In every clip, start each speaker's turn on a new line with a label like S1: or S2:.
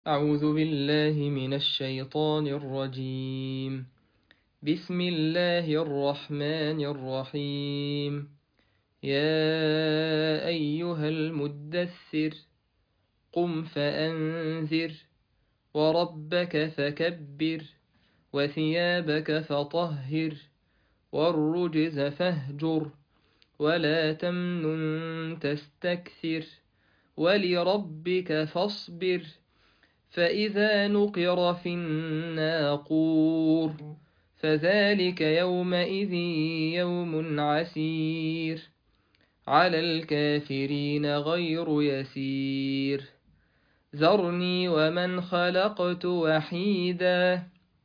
S1: أعوذ بالله من الشيطان الرجيم بسم الله الرحمن الرحيم يا أيها المدثر قم فأنذر وربك فكبر وثيابك فطهر والرجز فاهجر ولا تمنن تستكثر ولربك فاصبر فإذا نقر في الناقور فذلك يومئذ يوم عسير على الكافرين غير يسير ذرني ومن خلقت وحيدا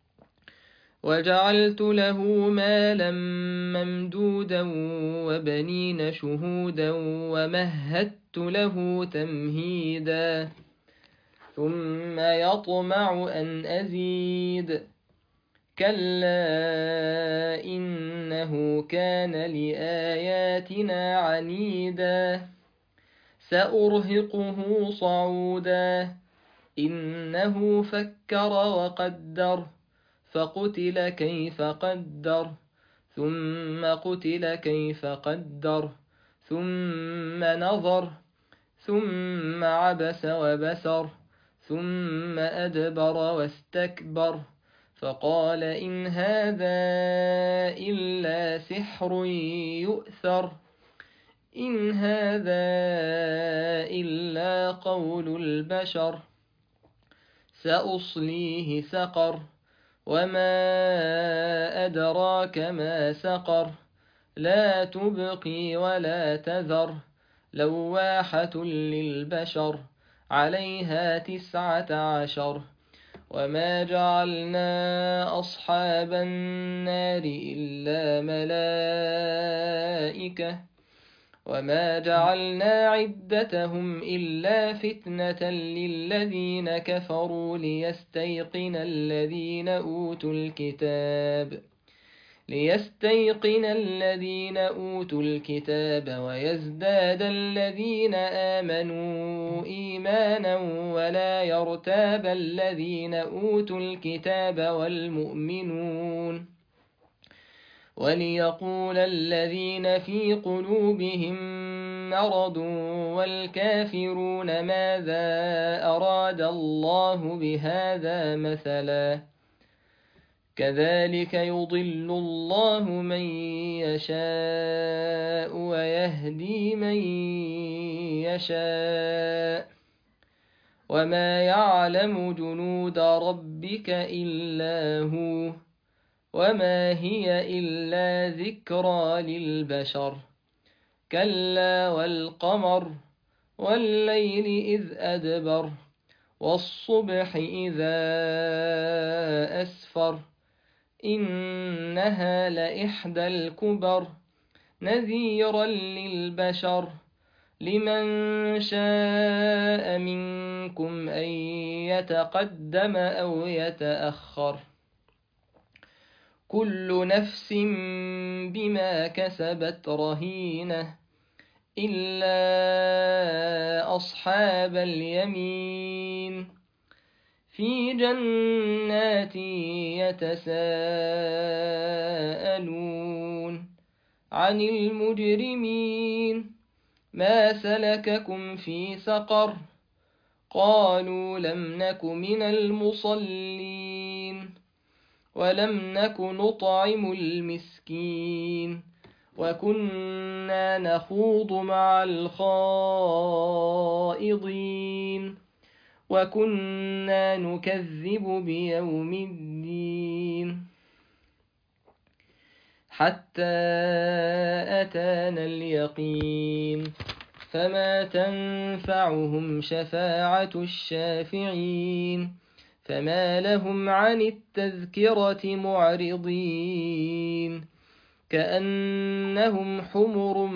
S1: وجعلت له مالا ممدودا وبنين شهودا ومهدت له تمهيدا ثم يطمع أن أزيد كلا إنه كان لآياتنا عنيدا سأرهقه صعودا إنه فكر وقدر فقتل كيف قدر ثم قتل كيف قدر ثم نظر ثم عبس وبسر ثم أدبر واستكبر فقال إن هذا إلا سحر يؤثر إن هذا إلا قول البشر سأصليه سقر وما أدراك ما سقر لا تبقي ولا تذر لواحة للبشر عليها تسعة عشر وما جعلنا أصحاب النار إلا ملائكة وما جعلنا عدتهم إلا فتنة للذين كفروا ليستيقن الذين أوتوا الكتاب ليستيقن الذين أوتوا الكتاب ويزداد الذين آمنوا إيمانا ولا يرتاب الذين أوتوا الكتاب والمؤمنون وليقول الذين في قلوبهم مرض والكافرون ماذا أراد الله بهذا مثلاً كذلك يضل الله من يشاء ويهدي من يشاء وما يعلم جنود ربك إلا هو وما هي إلا ذكرى للبشر كلا والقمر والليل إذ أدبر والصبح إذا أسفر إنها لإحدى الكبر نذيرا للبشر لمن شاء منكم أن يتقدم أو يتأخر كل نفس بما كسبت رهينة إلا أصحاب اليمين في جنات يتساءلون عن المجرمين ما سلككم في سقر قالوا لم نك من المصلين ولم نك نطعم المسكين وكنا نخوض مع الخائضين وكنا نكذب بيوم الدين حتى أتانا اليقين فما تنفعهم شفاعة الشافعين فما لهم عن التذكرة معرضين كأنهم حمر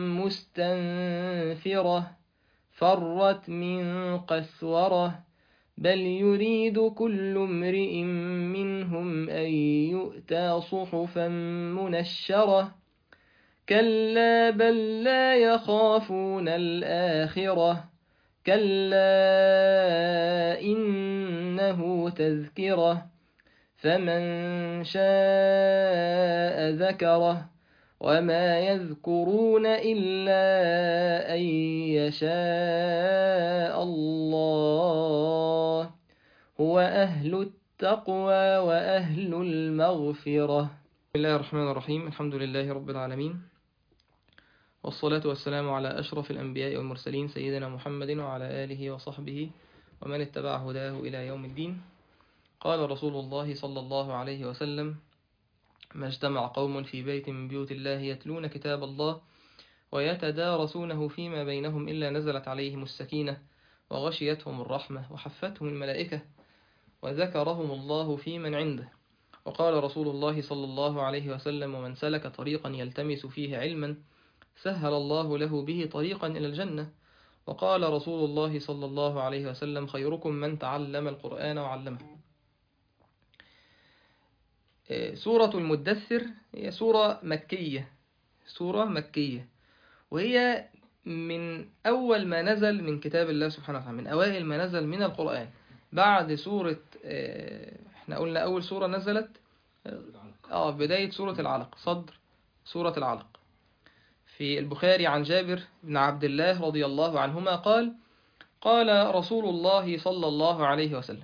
S1: مستنفرة فرت من قسورة بل يريد كل امرئ منهم أن يؤتى صحفا منشرة كلا بل لا يخافون الآخرة كلا إنه تذكرة فمن شاء ذكره وما يذكرون إلا أن يشاء الله هو أهل التقوى وأهل المغفرة بسم الله الرحمن الرحيم الحمد لله رب العالمين والصلاة والسلام على أشرف الأنبياء والمرسلين سيدنا محمد وعلى آله وصحبه ومن اتبع هداه إلى يوم الدين قال رسول الله صلى الله عليه وسلم ما اجتمع قوم في بيت من بيوت الله يتلون كتاب الله ويتدارسونه فيما بينهم إلا نزلت عليهم السكينة وغشيتهم الرحمة وحفتهم الملائكة وذكرهم الله في من عنده وقال رسول الله صلى الله عليه وسلم ومن سلك طريقا يلتمس فيه علما سهل الله له به طريقا إلى الجنة وقال رسول الله صلى الله عليه وسلم خيركم من تعلم القرآن وعلمه سورة المدثر هي سورة مكية سورة مكية وهي من أول ما نزل من كتاب الله سبحانه وتعالى من أوائل ما نزل من القرآن بعد سورة احنا قلنا أول سورة نزلت اه بداية سورة العلق صدر سورة العلق في البخاري عن جابر بن عبد الله رضي الله عنهما قال قال رسول الله صلى الله عليه وسلم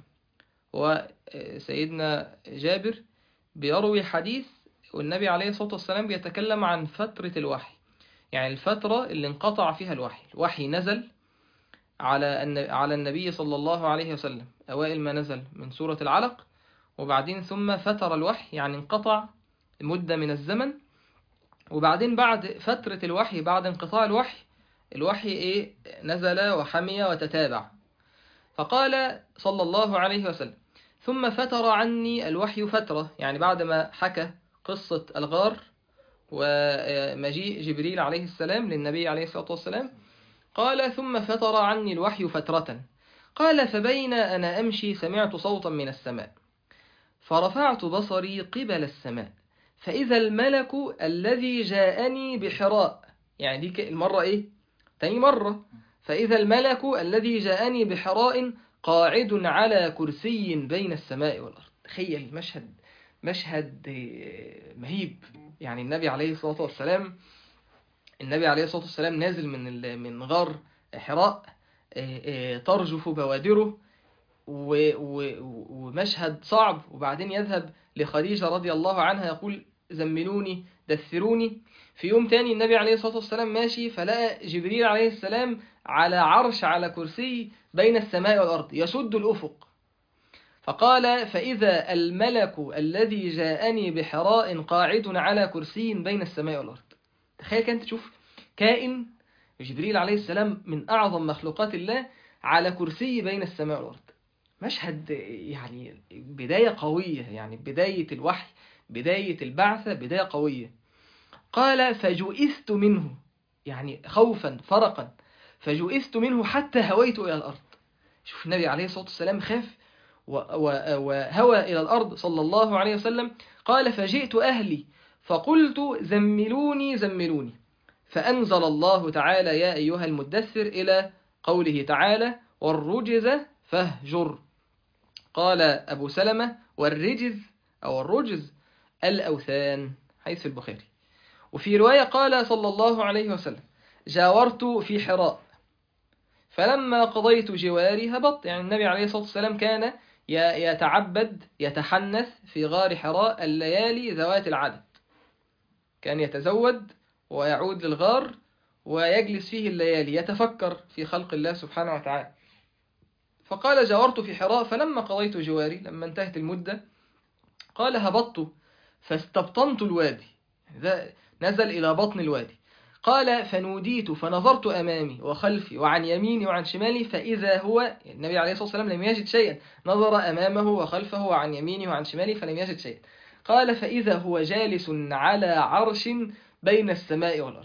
S1: وسيدنا جابر بيروي حديث والنبي عليه الصلاة والسلام بيتكلم عن فترة الوحي يعني الفترة اللي انقطع فيها الوحي الوحي نزل على على النبي صلى الله عليه وسلم أوائل ما نزل من سورة العلق وبعدين ثم فتر الوحي يعني انقطع مدة من الزمن وبعدين بعد فترة الوحي بعد انقطاع الوحي الوحي إيه نزل وحمي وتتابع فقال صلى الله عليه وسلم ثم فتر عني الوحي فترة يعني بعد ما حكى قصة الغار ومجيء جبريل عليه السلام للنبي عليه الصلاة والسلام قال ثم فتر عني الوحي فترة قال فبين أنا أمشي سمعت صوتا من السماء فرفعت بصري قبل السماء فإذا الملك الذي جاءني بحراء يعني دي المرة إيه؟ تاني مرة فإذا الملك الذي جاءني بحراء قاعد على كرسي بين السماء والأرض تخيل مشهد مشهد مهيب يعني النبي عليه الصلاة والسلام النبي عليه الصلاة والسلام نازل من من غار حراء ترجف بوادره ومشهد صعب وبعدين يذهب لخديجة رضي الله عنها يقول زملوني دثروني في يوم تاني النبي عليه الصلاة والسلام ماشي فلقى جبريل عليه السلام على عرش على كرسي بين السماء والأرض يسد الأفق فقال فإذا الملك الذي جاءني بحراء قاعد على كرسي بين السماء والأرض تخيل كانت تشوف كائن جبريل عليه السلام من أعظم مخلوقات الله على كرسي بين السماء والأرض مشهد يعني بداية قوية يعني بداية الوحي بداية البعثة بداية قوية قال فجئست منه يعني خوفا فرقا فجئست منه حتى هويت إلى الأرض شوف النبي عليه الصلاة والسلام خاف وهوى إلى الأرض صلى الله عليه وسلم قال فجئت أهلي فقلت زملوني زملوني فأنزل الله تعالى يا أيها المدثر إلى قوله تعالى والرجز فاهجر قال أبو سلمة والرجز أو الرجز الأوثان حيث في البخاري وفي رواية قال صلى الله عليه وسلم جاورت في حراء فلما قضيت جواري هبطت يعني النبي عليه الصلاة والسلام كان يتعبد يتحنث في غار حراء الليالي ذوات العدد كان يتزود ويعود للغار ويجلس فيه الليالي يتفكر في خلق الله سبحانه وتعالى فقال جاورت في حراء فلما قضيت جواري لما انتهت المدة قال هبطت فاستبطنت الوادي نزل إلى بطن الوادي قال فنوديت فنظرت أمامي وخلفي وعن يميني وعن شمالي فإذا هو النبي عليه الصلاة والسلام لم يجد شيئا نظر أمامه وخلفه وعن يمينه وعن شماله فلم يجد شيئا قال فإذا هو جالس على عرش بين السماء والأرض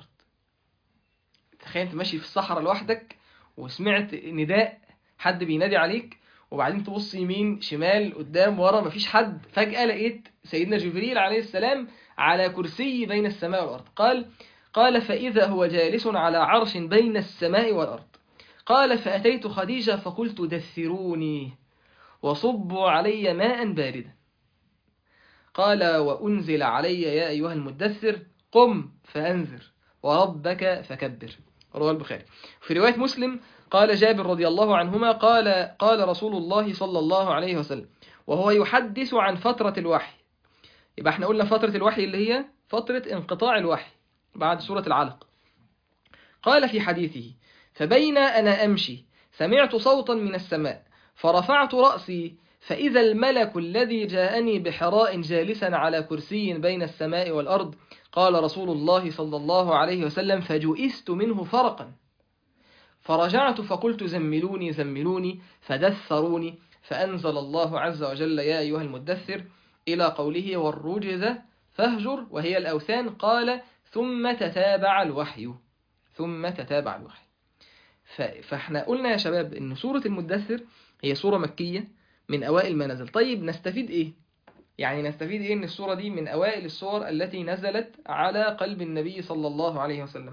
S1: تخيل انت ماشي في الصحراء لوحدك وسمعت نداء حد بينادي عليك وبعدين تبص يمين شمال قدام ورا مفيش حد فجأة لقيت سيدنا جبريل عليه السلام على كرسي بين السماء والأرض قال قال فإذا هو جالس على عرش بين السماء والأرض قال فأتيت خديجة فقلت دثروني وصبوا علي ماء باردا قال وأنزل علي يا أيها المدثر قم فأنذر وربك فكبر رواه البخاري في رواية مسلم قال جابر رضي الله عنهما قال قال رسول الله صلى الله عليه وسلم وهو يحدث عن فترة الوحي يبقى احنا قلنا فترة الوحي اللي هي فترة انقطاع الوحي بعد سورة العلق قال في حديثه فبين أنا أمشي سمعت صوتا من السماء فرفعت رأسي فإذا الملك الذي جاءني بحراء جالسا على كرسي بين السماء والأرض قال رسول الله صلى الله عليه وسلم فجئست منه فرقا فرجعت فقلت زملوني زملوني فدثروني فأنزل الله عز وجل يا أيها المدثر إلى قوله والرجز فاهجر وهي الأوثان قال ثم تتابع الوحي ثم تتابع الوحي فاحنا قلنا يا شباب ان سورة المدثر هي سورة مكية من أوائل ما نزل طيب نستفيد إيه؟ يعني نستفيد إيه ان السورة دي من أوائل السور التي نزلت على قلب النبي صلى الله عليه وسلم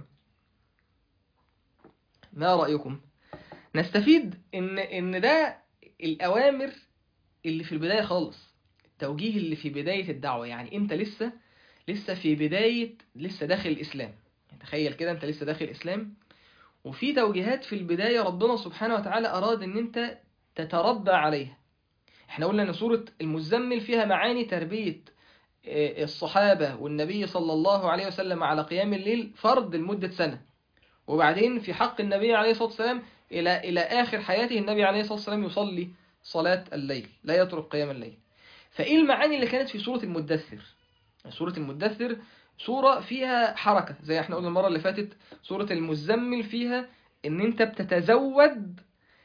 S1: ما رأيكم؟ نستفيد ان ان ده الأوامر اللي في البداية خالص التوجيه اللي في بداية الدعوة يعني انت لسه لسه في بداية لسه داخل الإسلام تخيل كده انت لسه داخل الإسلام وفي توجيهات في البداية ربنا سبحانه وتعالى أراد ان انت تتربى عليها احنا قلنا ان سورة المزمل فيها معاني تربية الصحابة والنبي صلى الله عليه وسلم على قيام الليل فرض لمدة سنة وبعدين في حق النبي عليه الصلاة والسلام إلى إلى آخر حياته النبي عليه الصلاة والسلام يصلي صلاة الليل لا يترك قيام الليل فإيه المعاني اللي كانت في سورة المدثر سورة المدثر سورة فيها حركة زي احنا قلنا المرة اللي فاتت سورة المزمل فيها ان انت بتتزود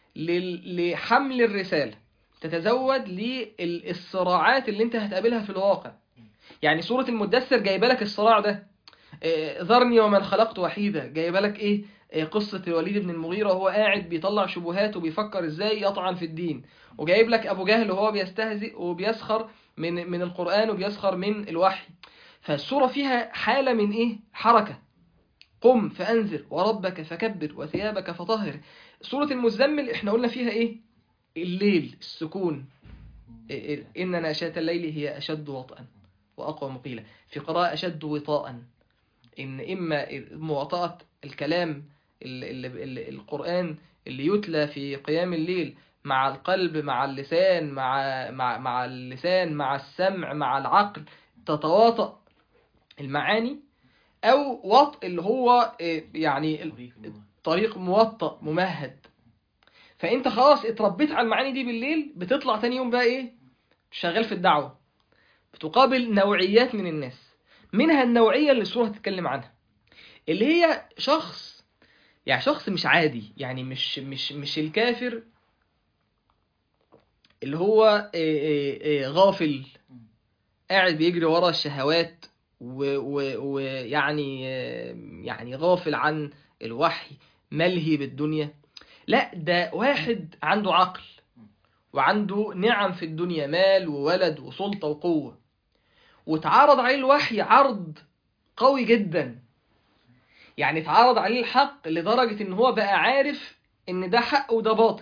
S1: لحمل الرسالة تتزود للصراعات اللي انت هتقابلها في الواقع يعني سورة المدثر جايبه لك الصراع ده ذرني ومن خلقت وحيدا جايبه لك ايه قصة الوليد بن المغيرة وهو قاعد بيطلع شبهات وبيفكر ازاي يطعن في الدين وجايب لك ابو جهل وهو بيستهزئ وبيسخر من من القرآن وبيسخر من الوحي فالسورة فيها حالة من ايه حركة قم فأنذر وربك فكبر وثيابك فطهر سورة المزمل احنا قلنا فيها ايه الليل السكون إن ناشئة الليل هي أشد وطئا وأقوى مقيلة في قراءة أشد وطاء إن إما مواطأة الكلام ال ال ال القرآن اللي يتلى في قيام الليل مع القلب مع اللسان مع مع مع اللسان مع السمع مع العقل تتواطأ المعاني أو وطء اللي هو يعني طريق موطأ ممهد فأنت خلاص اتربيت على المعاني دي بالليل بتطلع تاني يوم بقى إيه شغال في الدعوة بتقابل نوعيات من الناس منها النوعية اللي السورة هتتكلم عنها اللي هي شخص يعني شخص مش عادي يعني مش مش مش الكافر اللي هو غافل قاعد بيجري ورا الشهوات ويعني يعني غافل عن الوحي ملهي بالدنيا لا ده واحد عنده عقل وعنده نعم في الدنيا مال وولد وسلطة وقوة واتعرض عليه الوحي عرض قوي جدا يعني اتعرض عليه الحق لدرجة ان هو بقى عارف ان ده حق وده باطل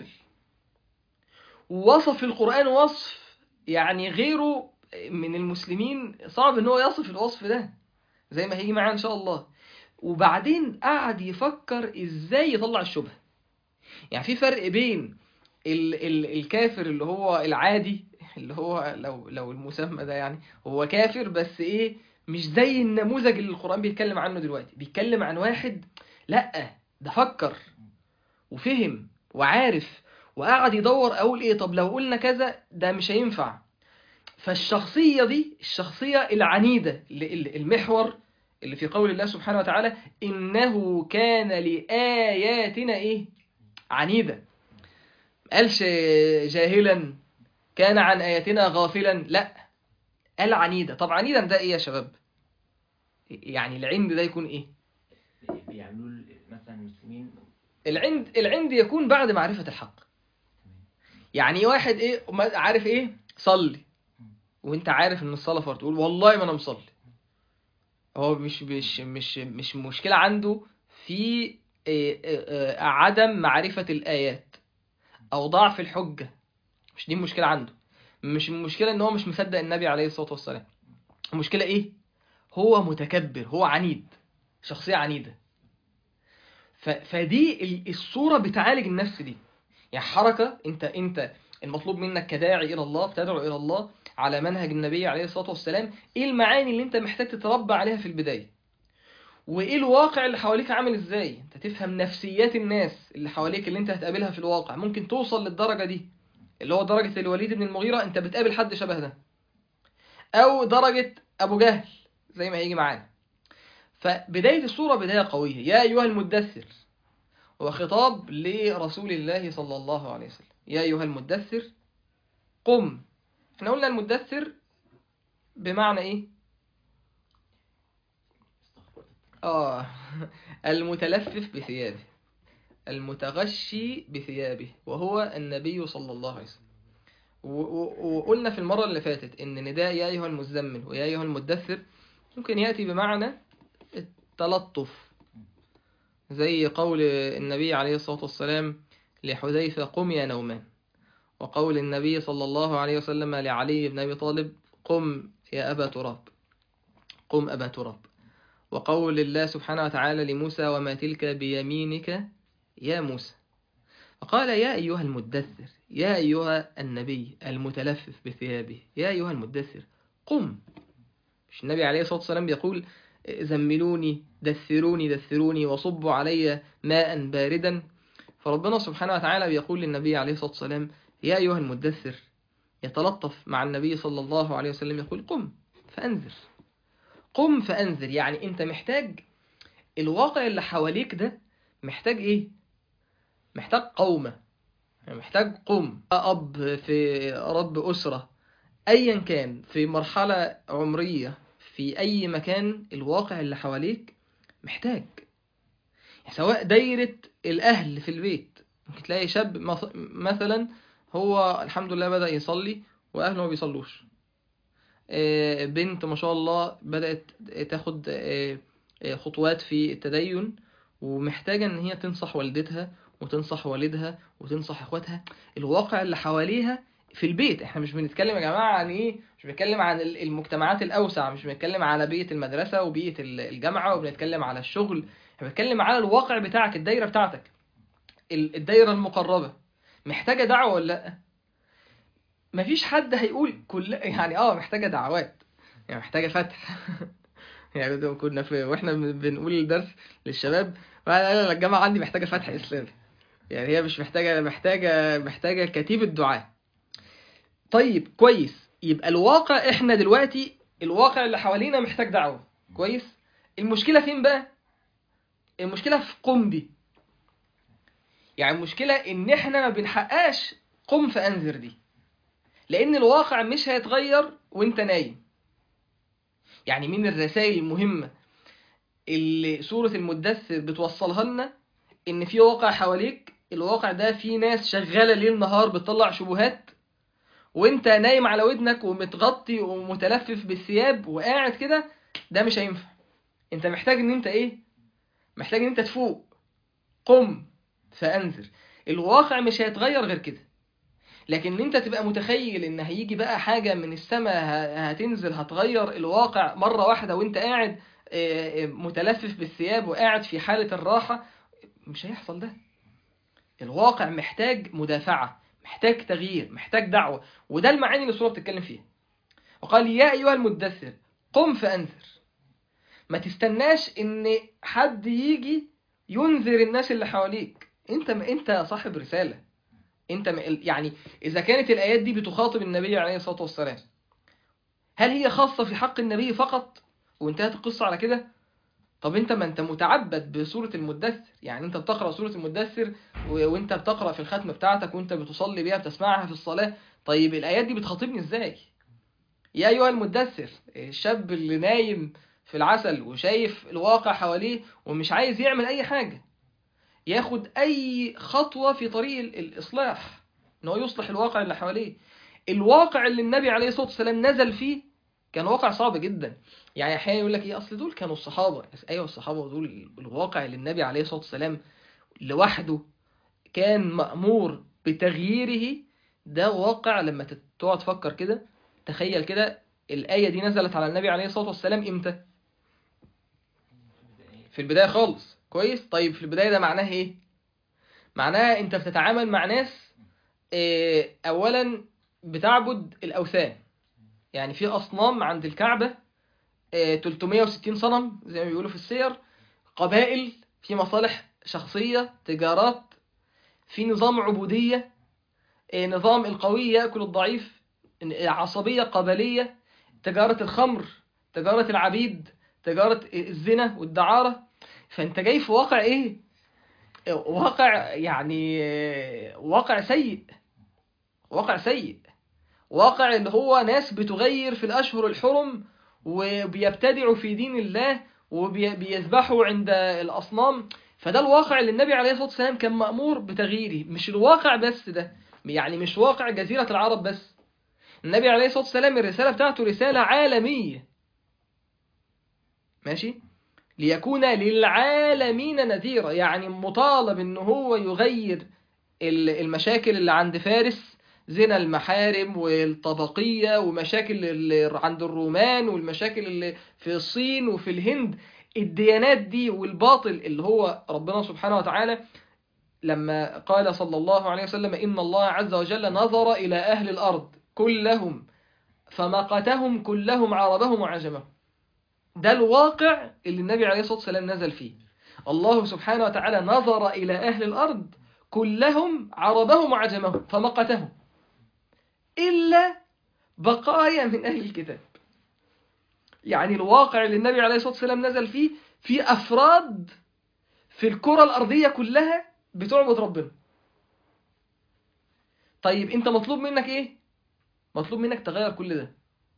S1: ووصف القرآن وصف يعني غيره من المسلمين صعب ان هو يصف الوصف ده زي ما هيجي معانا ان شاء الله وبعدين قعد يفكر ازاي يطلع الشبهة يعني في فرق بين ال ال الكافر اللي هو العادي اللي هو لو لو المسمى ده يعني هو كافر بس ايه مش زي النموذج اللي القرآن بيتكلم عنه دلوقتي بيتكلم عن واحد لا ده فكر وفهم وعارف وقعد يدور اقول ايه طب لو قلنا كذا ده مش هينفع فالشخصية دي الشخصية العنيدة المحور اللي في قول الله سبحانه وتعالى إنه كان لآياتنا إيه عنيدة قالش جاهلا كان عن آياتنا غافلا لا قال عنيدة طب عنيدا ده إيه يا شباب يعني العند ده يكون إيه
S2: بيعملوا مثلا المسلمين
S1: العند العند يكون بعد معرفة الحق يعني واحد إيه عارف إيه صلي وانت عارف ان الصلاه فرض تقول والله ما انا مصلي هو مش مش مش مش مشكله عنده في إيه، إيه، إيه، عدم معرفة الآيات أو ضعف الحجة مش دي المشكلة عنده مش المشكلة إن هو مش مصدق النبي عليه الصلاة والسلام المشكلة إيه؟ هو متكبر هو عنيد شخصية عنيدة ف... فدي ال- الصورة بتعالج النفس دي يعني حركة انت انت المطلوب منك كداعي الى الله بتدعو الى الله على منهج النبي عليه الصلاة والسلام ايه المعاني اللي انت محتاج تتربى عليها في البداية وايه الواقع اللي حواليك عامل ازاي انت تفهم نفسيات الناس اللي حواليك اللي انت هتقابلها في الواقع ممكن توصل للدرجة دي اللي هو درجة الوليد بن المغيرة انت بتقابل حد شبه ده او درجة ابو جهل زي ما هيجي معانا فبداية السورة بداية قوية يا أيها المدثر وخطاب لرسول الله صلى الله عليه وسلم يا أيها المدثر قم احنا قلنا المدثر بمعنى ايه اه المتلفف بثيابه المتغشي بثيابه وهو النبي صلى الله عليه وسلم و- و- وقلنا في المرة اللي فاتت ان نداء يا أيها المزمل ويا أيها المدثر ممكن يأتي بمعنى التلطف زي قول النبي عليه الصلاة والسلام لحذيفة قم يا نومان وقول النبي صلى الله عليه وسلم لعلي بن أبي طالب قم يا أبا تراب قم أبا تراب وقول الله سبحانه وتعالى لموسى وما تلك بيمينك يا موسى فقال يا أيها المدثر يا أيها النبي المتلفف بثيابه يا أيها المدثر قم مش النبي عليه الصلاة والسلام بيقول زملوني دثروني دثروني وصبوا علي ماء باردا فربنا سبحانه وتعالى بيقول للنبي عليه الصلاة والسلام يا أيها المدثر يتلطف مع النبي صلى الله عليه وسلم يقول قم فأنذر قم فأنذر يعني أنت محتاج الواقع اللي حواليك ده محتاج إيه؟ محتاج قومة يعني محتاج قم أب في رب أسرة أيا كان في مرحلة عمرية في أي مكان الواقع اللي حواليك محتاج يعني سواء دايرة الأهل في البيت ممكن تلاقي شاب مث- مثلا هو الحمد لله بدأ يصلي وأهله ما بيصلوش آه، بنت ما شاء الله بدأت تاخد آه، آه، خطوات في التدين ومحتاجة إن هي تنصح والدتها وتنصح والدها وتنصح اخواتها الواقع اللي حواليها في البيت احنا مش بنتكلم يا جماعة عن ايه مش بنتكلم عن ال- المجتمعات الأوسع مش بنتكلم على بيئة المدرسة وبيئة ال- الجامعة وبنتكلم على الشغل احنا بنتكلم على الواقع بتاعك الدايرة بتاعتك ال- الدايرة المقربة محتاجة دعوة ولا لأ مفيش حد هيقول كل يعني اه محتاجة دعوات يعني محتاجة فتح يعني كنا في واحنا بنقول الدرس للشباب لا لا لا الجامعة عندي محتاجة فتح إسلامي يعني هي مش محتاجة محتاجة محتاجة كتيبة دعاء طيب كويس يبقى الواقع احنا دلوقتي الواقع اللي حوالينا محتاج دعوة كويس المشكلة فين بقى المشكلة في قم دي يعني المشكلة ان احنا ما بنحققش قم فانذر دي لان الواقع مش هيتغير وانت نايم يعني من الرسائل المهمة اللي سورة المدثر بتوصلها لنا ان في واقع حواليك الواقع ده فيه ناس شغالة ليل نهار بتطلع شبهات وانت نايم على ودنك ومتغطي ومتلفف بالثياب وقاعد كده ده مش هينفع انت محتاج ان انت ايه محتاج ان انت تفوق قم فانذر الواقع مش هيتغير غير كده لكن ان انت تبقى متخيل ان هيجي بقى حاجة من السماء ه- هتنزل هتغير الواقع مرة واحدة وانت قاعد آه، آه، متلفف بالثياب وقاعد في حالة الراحة مش هيحصل ده الواقع محتاج مدافعة محتاج تغيير محتاج دعوة وده المعاني اللي السورة بتتكلم فيها وقال يا أيها المدثر قم فأنذر ما تستناش ان حد يجي ينذر الناس اللي حواليك انت انت صاحب رسالة انت م- يعني اذا كانت الايات دي بتخاطب النبي عليه الصلاة والسلام هل هي خاصة في حق النبي فقط وانتهت القصة على كده طب انت ما انت متعبد بسورة المدثر يعني انت بتقرأ سورة المدثر و- وانت بتقرأ في الختمة بتاعتك وانت بتصلي بيها بتسمعها في الصلاة طيب الآيات دي بتخاطبني ازاي يا أيها المدثر الشاب اللي نايم في العسل وشايف الواقع حواليه ومش عايز يعمل أي حاجة ياخد أي خطوة في طريق ال- الإصلاح إن هو يصلح الواقع اللي حواليه الواقع اللي النبي عليه الصلاة والسلام نزل فيه كان واقع صعب جدا يعني احيانا يقول لك ايه اصل دول كانوا الصحابه بس ايوه الصحابه دول الواقع اللي النبي عليه الصلاه والسلام لوحده كان مأمور بتغييره ده واقع لما تت- تقعد تفكر كده تخيل كده الآية دي نزلت على النبي عليه الصلاة والسلام إمتى؟ في البداية خالص كويس؟ طيب في البداية ده معناه إيه؟ معناها أنت بتتعامل مع ناس إيه، أولا بتعبد الأوثان يعني في أصنام عند الكعبة إيه، 360 صنم زي ما بيقولوا في السير قبائل في مصالح شخصية تجارات في نظام عبودية إيه، نظام القوي يأكل الضعيف عصبية قبلية تجارة الخمر تجارة العبيد تجارة الزنا والدعارة فانت جاي في واقع ايه واقع يعني واقع سيء واقع سيء واقع اللي هو ناس بتغير في الأشهر الحرم وبيبتدعوا في دين الله وبيذبحوا عند الأصنام فده الواقع اللي النبي عليه الصلاة والسلام كان مأمور بتغييره مش الواقع بس ده يعني مش واقع جزيرة العرب بس النبي عليه الصلاة والسلام الرسالة بتاعته رسالة عالمية ماشي ليكون للعالمين نذيرا يعني مطالب ان هو يغير ال- المشاكل اللي عند فارس زنا المحارم والطبقية ومشاكل اللي عند الرومان والمشاكل اللي في الصين وفي الهند الديانات دي والباطل اللي هو ربنا سبحانه وتعالى لما قال صلى الله عليه وسلم إن الله عز وجل نظر إلى أهل الأرض كلهم فمقتهم كلهم عربهم وعجمهم ده الواقع اللي النبي عليه الصلاة والسلام نزل فيه الله سبحانه وتعالى نظر إلى أهل الأرض كلهم عربهم وعجمهم فمقتهم إلا بقايا من أهل الكتاب يعني الواقع اللي النبي عليه الصلاة والسلام نزل فيه في أفراد في الكرة الأرضية كلها بتعبد ربنا طيب أنت مطلوب منك إيه؟ مطلوب منك تغير كل ده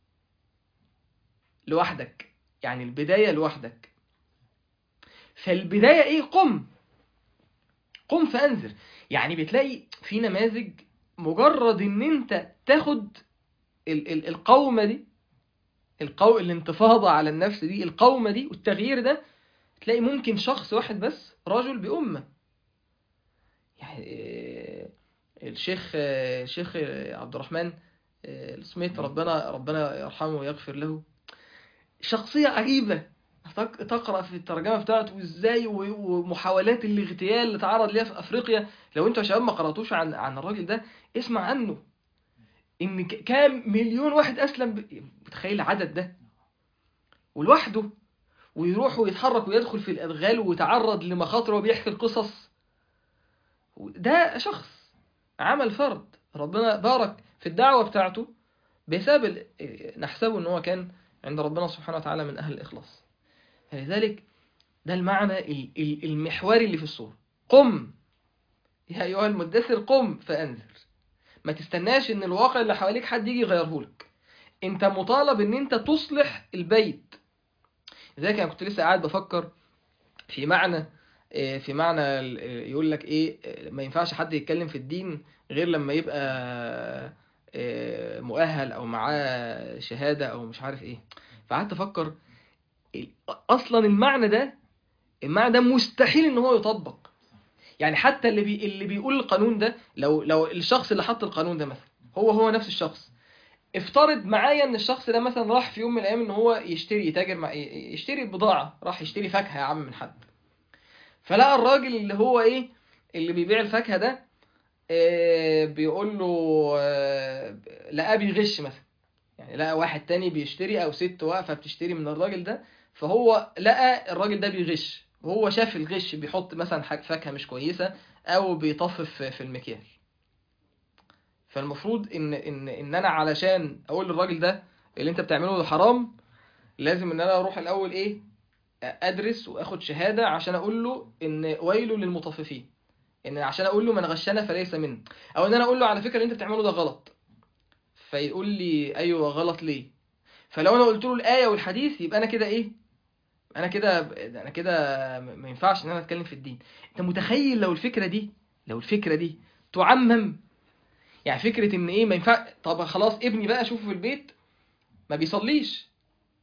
S1: لوحدك يعني البداية لوحدك فالبداية إيه؟ قم قم فأنذر يعني بتلاقي في نماذج مجرد ان انت تاخد ال ال القومة دي القو الانتفاضة على النفس دي القومة دي والتغيير ده تلاقي ممكن شخص واحد بس رجل بأمة يعني آه، الشيخ آه، الشيخ آه، عبد الرحمن آه، السميت ربنا ربنا يرحمه ويغفر له شخصية عجيبة تق- تقرأ في الترجمة بتاعته ازاي و- ومحاولات الاغتيال اللي تعرض ليها في افريقيا لو انتوا يا شباب ما قرأتوش عن عن الراجل ده اسمع عنه ان ك- كام مليون واحد اسلم ب- بتخيل العدد ده ولوحده ويروح ويتحرك ويدخل في الادغال ويتعرض لمخاطر وبيحكي القصص ده شخص عمل فرد ربنا بارك في الدعوة بتاعته بسبب ال- نحسبه ان هو كان عند ربنا سبحانه وتعالى من اهل الاخلاص فلذلك ده المعنى ال- ال- المحوري اللي في السورة قم يا أيها المدثر قم فأنذر ما تستناش ان الواقع اللي حواليك حد يجي يغيرهولك انت مطالب ان انت تصلح البيت لذلك انا كنت لسه قاعد بفكر في معنى آه، في معنى ال- آه، يقول لك ايه آه، ما ينفعش حد يتكلم في الدين غير لما يبقى آه، مؤهل او معاه شهادة او مش عارف ايه فقعدت افكر اصلا المعنى ده المعنى ده مستحيل ان هو يطبق يعني حتى اللي بي اللي بيقول القانون ده لو لو الشخص اللي حط القانون ده مثلا هو هو نفس الشخص افترض معايا ان الشخص ده مثلا راح في يوم من الايام ان هو يشتري يتاجر مع يشتري بضاعه راح يشتري فاكهه يا عم من حد فلقى الراجل اللي هو ايه اللي بيبيع الفاكهه ده آه، بيقول له آه، لقاه بيغش مثلا يعني لقى واحد تاني بيشتري او ست واقفه بتشتري من الراجل ده فهو لقى الراجل ده بيغش وهو شاف الغش بيحط مثلا حاجة- فاكهة مش كويسة او بيطفف في المكيال فالمفروض ان ان ان انا علشان اقول للراجل ده اللي انت بتعمله ده حرام لازم ان انا اروح الاول ايه ادرس واخد شهادة عشان اقول له ان ويل للمطففين ان عشان اقول له من غشنا فليس منه او ان انا اقول له على فكرة اللي انت بتعمله ده غلط فيقول لي ايوه غلط ليه فلو انا قلت له الايه والحديث يبقى انا كده ايه انا كده انا كده ما ينفعش ان انا اتكلم في الدين انت متخيل لو الفكره دي لو الفكره دي تعمم يعني فكره ان ايه ما ينفع طب خلاص ابني بقى اشوفه في البيت ما بيصليش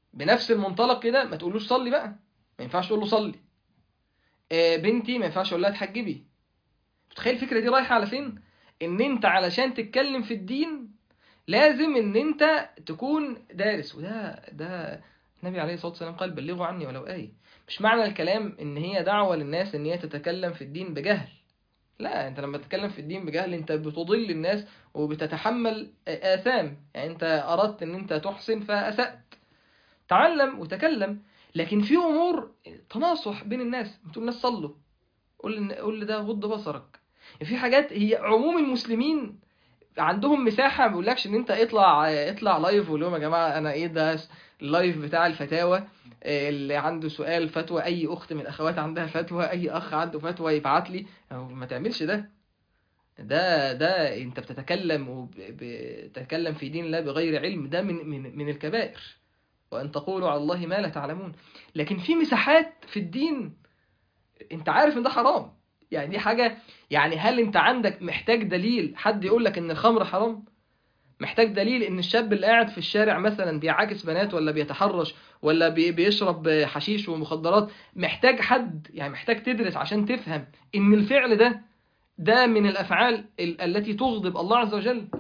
S1: بنفس المنطلق كده ما تقولوش صلي بقى ما ينفعش تقول له صلي آه، بنتي ما ينفعش اقول لها تحجبي تخيل الفكره دي رايحه على فين ان انت علشان تتكلم في الدين لازم ان انت تكون دارس وده ده النبي عليه الصلاه والسلام قال بلغوا عني ولو ايه مش معنى الكلام ان هي دعوه للناس ان هي تتكلم في الدين بجهل لا انت لما تتكلم في الدين بجهل انت بتضل الناس وبتتحمل آثام يعني انت اردت ان انت تحسن فاسأت تعلم وتكلم لكن في امور تناصح بين الناس بتقول الناس صلوا قول قول ده غض بصرك في حاجات هي عموم المسلمين عندهم مساحه ما بيقولكش ان انت اطلع اطلع لايف وقول لهم يا جماعه انا ايه ده اللايف بتاع الفتاوى اللي عنده سؤال فتوى اي اخت من الاخوات عندها فتوى اي اخ عنده فتوى يبعت لي ما تعملش ده ده ده انت بتتكلم وبتتكلم في دين الله بغير علم ده من من من الكبائر وان تقولوا على الله ما لا تعلمون لكن في مساحات في الدين انت عارف ان ده حرام يعني دي حاجه يعني هل انت عندك محتاج دليل حد يقول لك ان الخمر حرام محتاج دليل ان الشاب اللي قاعد في الشارع مثلا بيعاكس بنات ولا بيتحرش ولا بي- بيشرب حشيش ومخدرات محتاج حد يعني محتاج تدرس عشان تفهم ان الفعل ده ده من الافعال ال- التي تغضب الله عز وجل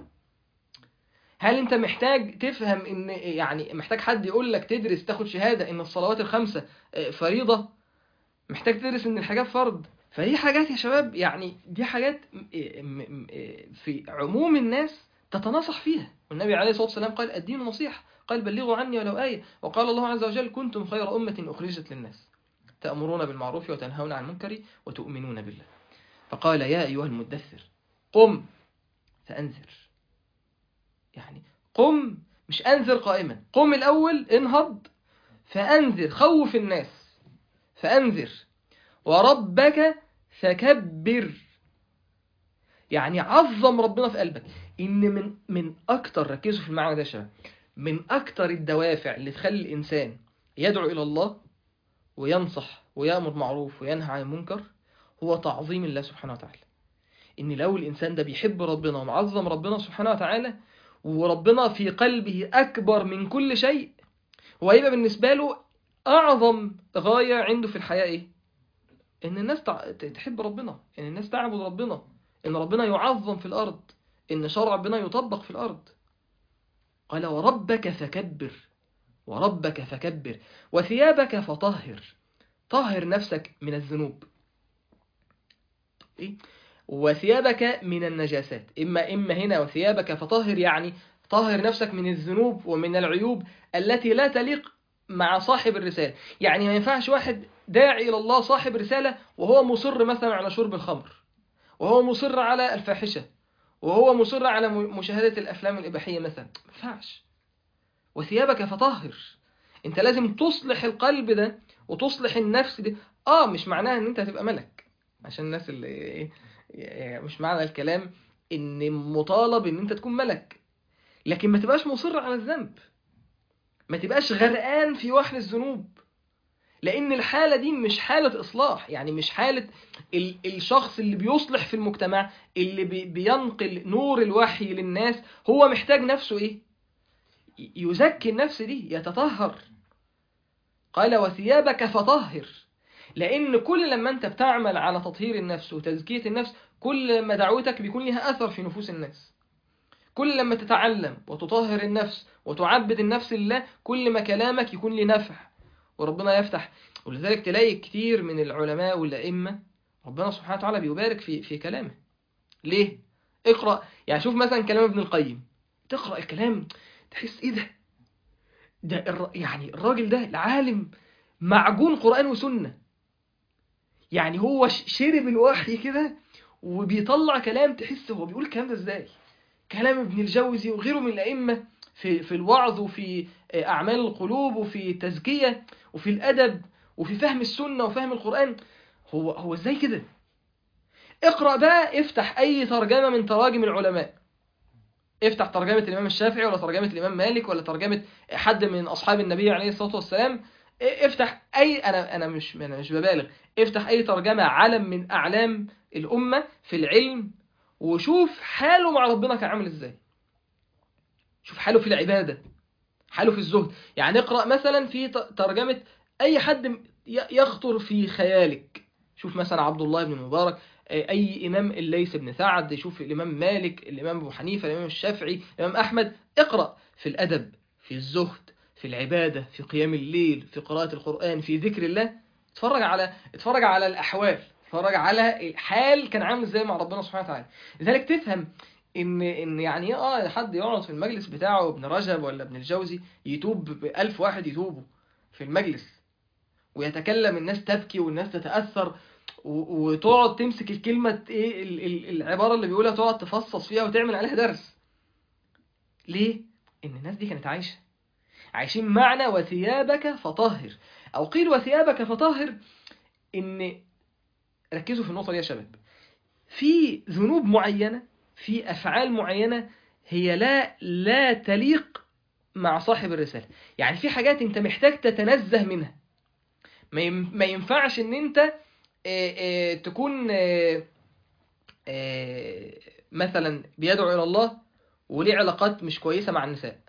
S1: هل انت محتاج تفهم ان يعني محتاج حد يقول لك تدرس تاخد شهادة ان الصلوات الخمسة آه، فريضة محتاج تدرس ان الحجاب فرض فدي حاجات يا شباب يعني دي حاجات م- م- م- في عموم الناس تتناصح فيها والنبي عليه الصلاة والسلام قال الدين نصيحة قال بلغوا عني ولو آية وقال الله عز وجل كنتم خير أمة أخرجت للناس تأمرون بالمعروف وتنهون عن المنكر وتؤمنون بالله فقال يا أيها المدثر قم فأنذر يعني قم مش أنذر قائما قم الأول انهض فأنذر خوف الناس فأنذر وربك فكبر يعني عظم ربنا في قلبك ان من من اكتر ركزوا في المعنى ده يا شباب من اكتر الدوافع اللي تخلي الانسان يدعو الى الله وينصح ويامر معروف وينهى عن المنكر هو تعظيم الله سبحانه وتعالى ان لو الانسان ده بيحب ربنا ومعظم ربنا سبحانه وتعالى وربنا في قلبه اكبر من كل شيء هو هيبقى بالنسبه له اعظم غايه عنده في الحياه ايه ان الناس تع- تحب ربنا ان الناس تعبد ربنا ان ربنا يعظم في الارض ان شرع ربنا يطبق في الارض قال وربك فكبر وربك فكبر وثيابك فطهر طهر نفسك من الذنوب إيه؟ وثيابك من النجاسات إما إما هنا وثيابك فطهر يعني طهر نفسك من الذنوب ومن العيوب التي لا تليق مع صاحب الرسالة يعني ما ينفعش واحد داعي إلى الله صاحب رسالة وهو مصر مثلا على شرب الخمر وهو مصر على الفاحشة وهو مصر على م- مشاهدة الأفلام الإباحية مثلا ما ينفعش وثيابك فطهر انت لازم تصلح القلب ده وتصلح النفس دي اه مش معناها ان انت هتبقى ملك عشان الناس اللي إيه- يعني مش معنى الكلام ان مطالب ان انت تكون ملك لكن ما تبقاش مصر على الذنب ما تبقاش غرقان في وحل الذنوب لان الحالة دي مش حالة اصلاح يعني مش حالة ال- الشخص اللي بيصلح في المجتمع اللي بي- بينقل نور الوحي للناس هو محتاج نفسه ايه ي- يزكي النفس دي يتطهر قال وثيابك فطهر لان كل لما انت بتعمل على تطهير النفس وتزكية النفس كل ما دعوتك بيكون لها اثر في نفوس الناس كل لما تتعلم وتطهر النفس وتعبد النفس لله كل ما كلامك يكون له نفع وربنا يفتح ولذلك تلاقي كتير من العلماء والأئمة ربنا سبحانه وتعالى بيبارك في في كلامه ليه اقرأ يعني شوف مثلا كلام ابن القيم تقرأ الكلام تحس ايه ده ده الر... يعني الراجل ده العالم معجون قرآن وسنة يعني هو ش- شرب الوحي كده وبيطلع كلام تحس هو بيقول الكلام ده ازاي كلام ابن الجوزي وغيره من الأئمة في في الوعظ وفي أعمال القلوب وفي التزكية وفي الأدب وفي فهم السنة وفهم القرآن هو هو ازاي كده اقرأ بقى افتح أي ترجمة من تراجم العلماء افتح ترجمة الإمام الشافعي ولا ترجمة الإمام مالك ولا ترجمة حد من أصحاب النبي عليه الصلاة والسلام افتح أي أنا أنا مش أنا مش ببالغ افتح أي ترجمة علم من أعلام الأمة في العلم وشوف حاله مع ربنا كان عامل ازاي شوف حاله في العبادة حاله في الزهد يعني اقرأ مثلا في ت- ترجمة أي حد م- ي- يخطر في خيالك شوف مثلا عبد الله بن المبارك آه، أي إمام الليث بن سعد شوف الإمام مالك الإمام أبو حنيفة الإمام الشافعي الإمام أحمد اقرأ في الأدب في الزهد في العبادة في قيام الليل في قراءة القرآن في ذكر الله اتفرج على اتفرج على الأحوال اتفرج على حال كان عامل ازاي مع ربنا سبحانه وتعالى لذلك تفهم ان ان يعني ايه اه حد يقعد في المجلس بتاعه ابن رجب ولا ابن الجوزي يتوب بألف واحد يتوبوا في المجلس ويتكلم الناس تبكي والناس تتأثر و- وتقعد تمسك الكلمة ايه ال- ال- العبارة اللي بيقولها تقعد تفصص فيها وتعمل عليها درس ليه؟ ان الناس دي كانت عايشة عايشين معنى وثيابك فطهر او قيل وثيابك فطهر ان ركزوا في النقطة دي يا شباب في ذنوب معينة في أفعال معينة هي لا لا تليق مع صاحب الرسالة يعني في حاجات انت محتاج تتنزه منها ما يم- ما ينفعش ان انت آه، آه، تكون آه، آه، مثلا بيدعو الى الله وليه علاقات مش كويسة مع النساء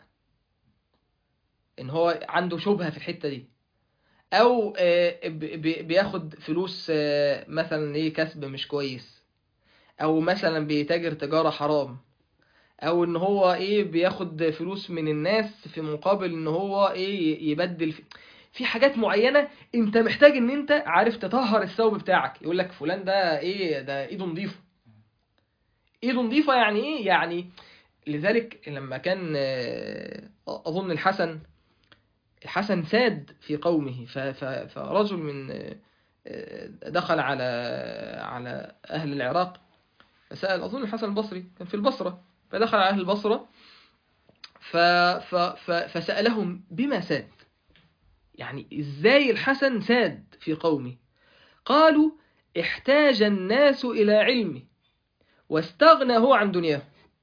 S1: ان هو عنده شبهة في الحتة دي او آه، ب- ب- بياخد فلوس آه، مثلا ايه كسب مش كويس او مثلا بيتاجر تجارة حرام او ان هو ايه بياخد فلوس من الناس في مقابل ان هو ايه يبدل في, في حاجات معينة انت محتاج ان انت عارف تطهر الثوب بتاعك يقول لك فلان ده ايه ده ايده نظيفة ايده نظيفة يعني ايه يعني لذلك لما كان آه، اظن الحسن الحسن ساد في قومه ف- ف- فرجل من آه، آه، دخل على على اهل العراق فسأل أظن الحسن البصري كان في البصرة فدخل على أهل البصرة ف ف ف فسألهم بما ساد يعني إزاي الحسن ساد في قومه قالوا احتاج الناس إلى علمه واستغنى هو عن دنياه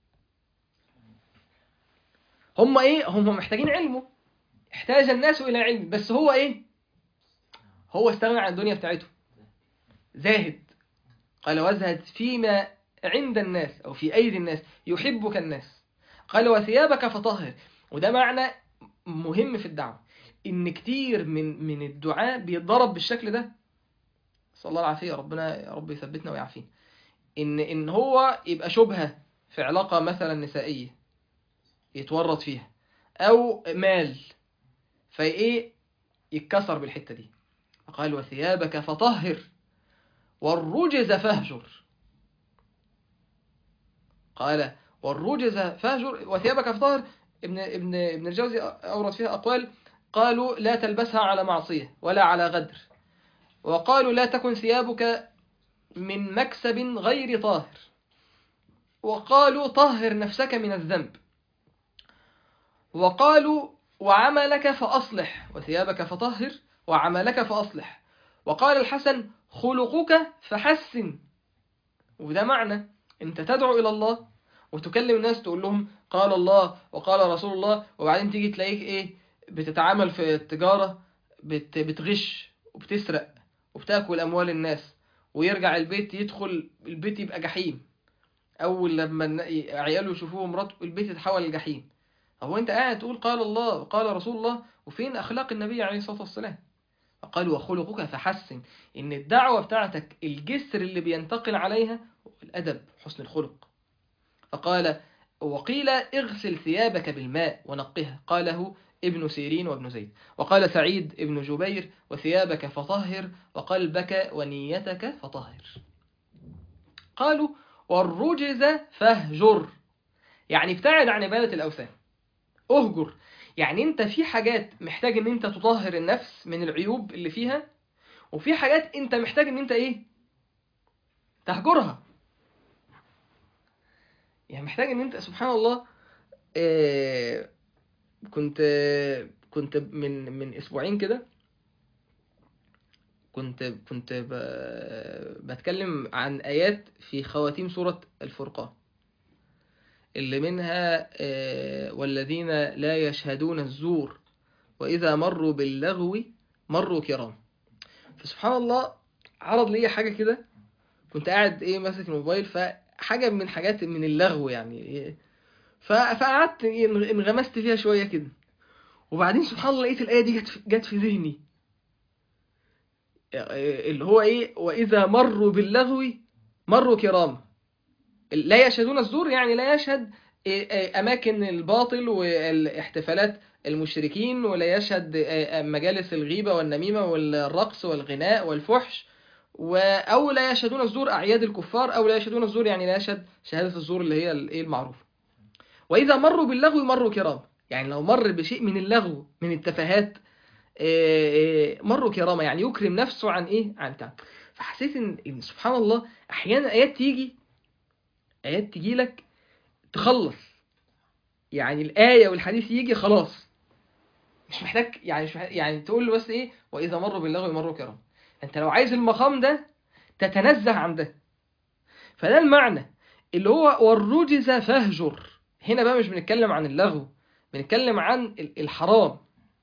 S1: هم إيه هم محتاجين علمه احتاج الناس إلى علمه بس هو إيه هو استغنى عن الدنيا بتاعته زاهد قال وازهد فيما عند الناس أو في أيدي الناس يحبك الناس قال وثيابك فطهر وده معنى مهم في الدعوة إن كتير من من الدعاء بيتضرب بالشكل ده صلى الله العافية ربنا يا رب يثبتنا ويعافينا إن إن هو يبقى شبهة في علاقة مثلا نسائية يتورط فيها أو مال فإيه يتكسر بالحتة دي قال وثيابك فطهر والرجز فاهجر قال والرجز فاهجر وثيابك فطهر ابن ابن ابن الجوزي أورد فيها أقوال قالوا لا تلبسها على معصية ولا على غدر وقالوا لا تكن ثيابك من مكسب غير طاهر وقالوا طهر نفسك من الذنب وقالوا وعملك فأصلح وثيابك فطهر وعملك فأصلح وقال الحسن خلقك فحسن وده معنى انت تدعو الى الله وتكلم الناس تقول لهم قال الله وقال رسول الله وبعدين تيجي تلاقيك ايه بتتعامل في التجارة بت بتغش وبتسرق وبتاكل اموال الناس ويرجع البيت يدخل البيت يبقى جحيم اول لما الن- عياله يشوفوه مراته البيت يتحول لجحيم هو انت قاعد تقول قال الله وقال رسول الله وفين اخلاق النبي عليه الصلاة والسلام قال وخلقك فحسن ان الدعوة بتاعتك الجسر اللي بينتقل عليها هو الادب حسن الخلق فقال وقيل اغسل ثيابك بالماء ونقها قاله ابن سيرين وابن زيد وقال سعيد ابن جبير وثيابك فطهر وقلبك ونيتك فطهر قالوا والرجز فاهجر يعني ابتعد عن عبادة الأوثان اهجر يعني انت في حاجات محتاج ان انت تطهر النفس من العيوب اللي فيها وفي حاجات انت محتاج ان انت ايه تهجرها يعني محتاج ان انت سبحان الله آه كنت كنت من من اسبوعين كده كنت كنت ب- بتكلم عن ايات في خواتيم سورة الفرقان اللي منها آه، والذين لا يشهدون الزور وإذا مروا باللغو مروا كرام فسبحان الله عرض لي حاجة كده كنت قاعد ايه ماسك الموبايل فحاجة من حاجات من اللغو يعني إيه ف- فقعدت انغمست فيها شوية كده وبعدين سبحان الله لقيت الآية دي جت في- جت في ذهني اللي هو ايه واذا مروا باللغو مروا كرام لا يشهدون الزور يعني لا يشهد إيه، إيه، اماكن الباطل والاحتفالات المشركين ولا يشهد إيه، مجالس الغيبه والنميمه والرقص والغناء والفحش و- او لا يشهدون الزور اعياد الكفار او لا يشهدون الزور يعني لا يشهد شهاده الزور اللي هي الايه المعروفه واذا مروا باللغو مروا كرام يعني لو مر بشيء من اللغو من التفاهات إيه، إيه، مروا كرامه يعني يكرم نفسه عن ايه عن بتاع فحسيت ان إن سبحان الله احيانا ايات تيجي ايات تيجي لك تخلص يعني الايه والحديث يجي خلاص مش محتاج يعني مش محتاج يعني تقول له بس ايه واذا مروا باللغو مروا كرام انت لو عايز المقام ده تتنزه عن ده فده المعنى اللي هو والرجز فاهجر هنا بقى مش بنتكلم عن اللغو بنتكلم عن ال- الحرام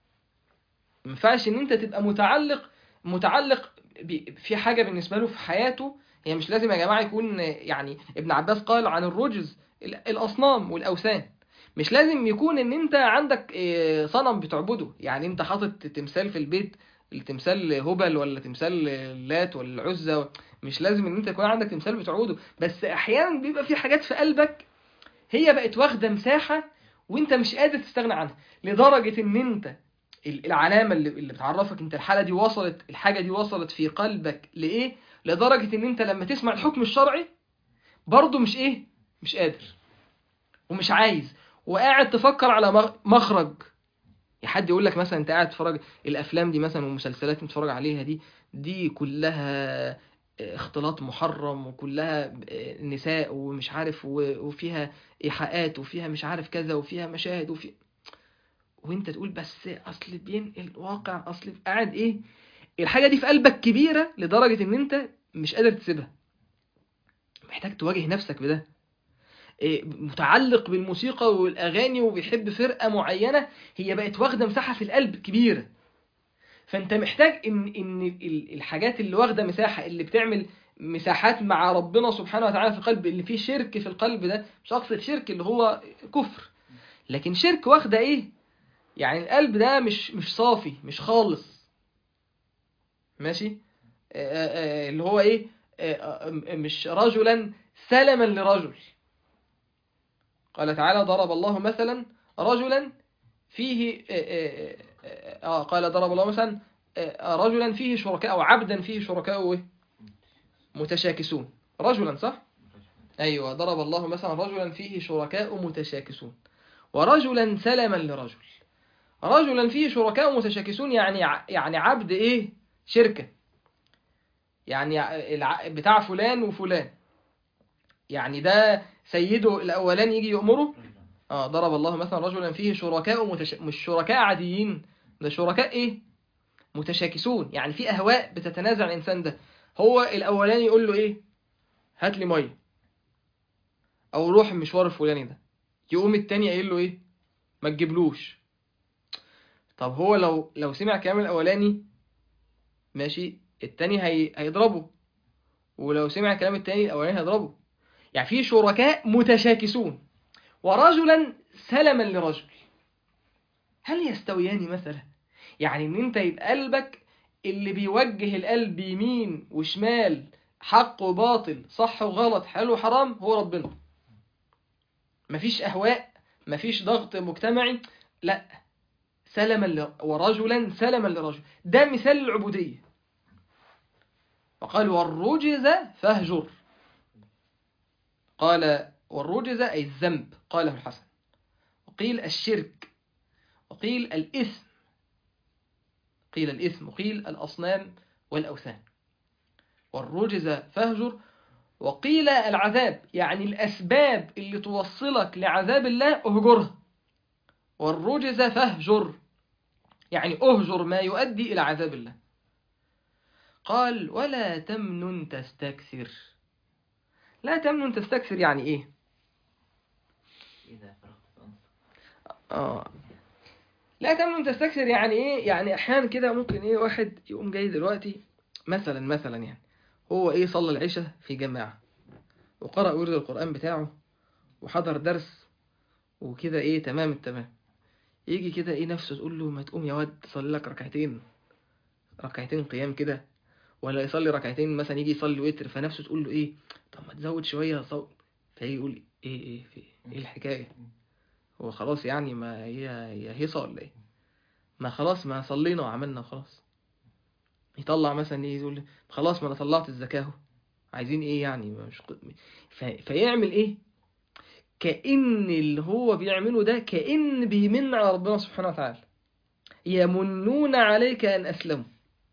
S1: ما ينفعش ان انت تبقى متعلق متعلق ب- في حاجه بالنسبه له في حياته هي مش لازم يا جماعه يكون يعني ابن عباس قال عن الرجز ال- الاصنام والاوثان مش لازم يكون ان انت عندك إيه، صنم بتعبده يعني انت حاطط تمثال في البيت التمثال هبل ولا تمثال اللات ولا العزة مش لازم ان انت يكون عندك تمثال بتعبده بس احيانا بيبقى في حاجات في قلبك هي بقت واخده مساحه وانت مش قادر تستغنى عنها لدرجه ان انت ال- العلامه اللي اللي بتعرفك انت الحاله دي وصلت الحاجه دي وصلت في قلبك لايه لدرجه ان انت لما تسمع الحكم الشرعي برضه مش ايه مش قادر ومش عايز وقاعد تفكر على مغ- مخرج يا حد يقول لك مثلا انت قاعد تتفرج الافلام دي مثلا والمسلسلات اللي بتتفرج عليها دي دي كلها اختلاط محرم وكلها نساء ومش عارف و- وفيها ايحاءات وفيها مش عارف كذا وفيها مشاهد وفي وانت تقول بس اصل بينقل واقع اصل قاعد ايه الحاجه دي في قلبك كبيره لدرجه ان انت مش قادر تسيبها محتاج تواجه نفسك بده إيه، متعلق بالموسيقى والاغاني وبيحب فرقه معينه هي بقت واخده مساحه في القلب كبيره فانت محتاج ان ان ال- الحاجات اللي واخده مساحه اللي بتعمل مساحات مع ربنا سبحانه وتعالى في القلب اللي فيه شرك في القلب ده مش اقصد شرك اللي هو كفر لكن شرك واخده ايه يعني القلب ده مش مش صافي مش خالص ماشي آه، آه، آه، اللي هو ايه آه، آه، مش رجلا سلما لرجل قال تعالى ضرب الله مثلا رجلا فيه آه، آه، آه، آه، قال ضرب الله مثلا آه، رجلا فيه شركاء أو عبدا فيه شركاء إيه؟ متشاكسون رجلا صح؟ أيوة ضرب الله مثلا رجلا فيه شركاء متشاكسون ورجلا سلما لرجل رجلا فيه شركاء متشاكسون يعني ع- يعني عبد إيه؟ شركة يعني ع- الع- بتاع فلان وفلان يعني ده سيده الأولاني يجي يأمره اه ضرب الله مثلا رجلا فيه شركاء متش... مش شركاء عاديين ده شركاء ايه متشاكسون يعني في اهواء بتتنازع الانسان ده هو الاولاني يقول له ايه هات لي ميه او روح المشوار الفلاني ده يقوم التاني قايل له ايه ما تجيبلوش طب هو لو لو سمع كلام الاولاني ماشي التاني هي... هيضربه ولو سمع كلام التاني الاولاني هيضربه يعني في شركاء متشاكسون ورجلا سلما لرجل هل يستويان مثلا يعني ان انت يبقى قلبك اللي بيوجه القلب يمين وشمال حق وباطل صح وغلط حلال وحرام هو ربنا مفيش اهواء مفيش ضغط مجتمعي لا سلما ل... ورجلا سلما لرجل ده مثال العبودية وقال والرجز فاهجر قال والرجز أي الذنب قاله الحسن وقيل الشرك وقيل الإثم قيل الإثم وقيل الأصنام والأوثان والرجز فاهجر وقيل العذاب يعني الأسباب اللي توصلك لعذاب الله أهجرها والرجز فاهجر يعني أهجر ما يؤدي إلى عذاب الله قال ولا تمنن تستكثر لا تمنن تستكثر يعني إيه
S2: إذا فرغت فانصب
S1: آه. لا تمنن تستكثر يعني ايه يعني احيانا كده ممكن ايه واحد يقوم جاي دلوقتي مثلا مثلا يعني هو ايه صلى العشاء في جماعة وقرأ ورد القرآن بتاعه وحضر درس وكده ايه تمام التمام يجي كده ايه نفسه تقول له ما تقوم يا واد تصلي لك ركعتين ركعتين قيام كده ولا يصلي ركعتين مثلا يجي يصلي وتر فنفسه تقول له ايه طب ما تزود شويه صوت فيجي يقول ايه ايه في ايه الحكايه هو خلاص يعني ما هي هي هيصه ولا ايه ما خلاص ما صلينا وعملنا وخلاص يطلع مثلا ايه يقول خلاص ما انا طلعت الزكاه اهو عايزين ايه يعني مش ف... فيعمل ايه كأن اللي هو بيعمله ده كأن بيمن على ربنا سبحانه وتعالى يمنون عليك أن أسلموا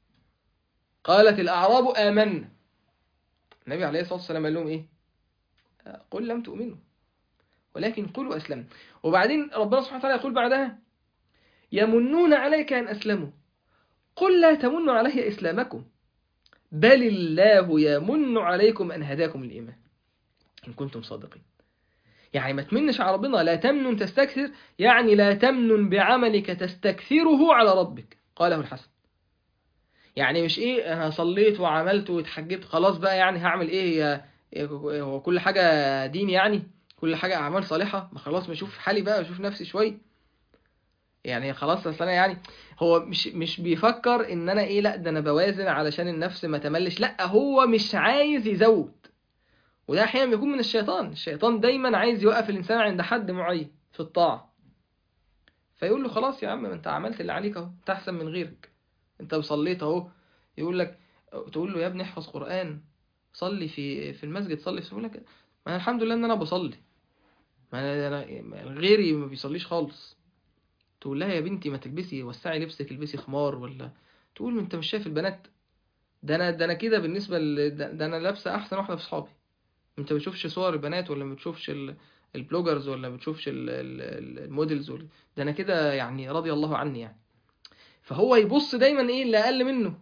S1: قالت الأعراب آمنا النبي عليه الصلاة والسلام قال لهم إيه قل لم تؤمنوا ولكن قلوا أسلموا وبعدين ربنا سبحانه وتعالى يقول بعدها يمنون عليك أن أسلموا قل لا تمنوا علي إسلامكم بل الله يمن عليكم أن هداكم الإيمان إن كنتم صادقين يعني ما تمنش على ربنا لا تمنن تستكثر يعني لا تمنن بعملك تستكثره على ربك قاله الحسن يعني مش ايه انا صليت وعملت واتحجبت خلاص بقى يعني هعمل ايه هي هو كل حاجة دين يعني كل حاجة اعمال صالحة ما خلاص بشوف حالي بقى بشوف نفسي شوية يعني خلاص اصل انا يعني هو مش مش بيفكر ان انا ايه لا ده انا بوازن علشان النفس ما تملش لا هو مش عايز يزود وده احيانا بيكون من الشيطان الشيطان دايما عايز يوقف الانسان عند حد معين في الطاعه فيقول له خلاص يا عم ما انت عملت اللي عليك اهو انت احسن من غيرك انت وصليت اهو يقول لك تقول له يا ابني احفظ قران صلي في في المسجد صلي في لك ما انا الحمد لله ان انا بصلي ما انا غيري ما بيصليش خالص تقول لها يا بنتي ما تلبسي وسعي لبسك البسي خمار ولا تقول له انت مش شايف البنات ده انا ده انا كده بالنسبه ل... ده انا لابسه احسن واحده في اصحابي انت بتشوفش صور البنات ولا ما بتشوفش البلوجرز ولا ما بتشوفش الموديلز ولا ده انا كده يعني رضي الله عني يعني فهو يبص دايما ايه اللي اقل منه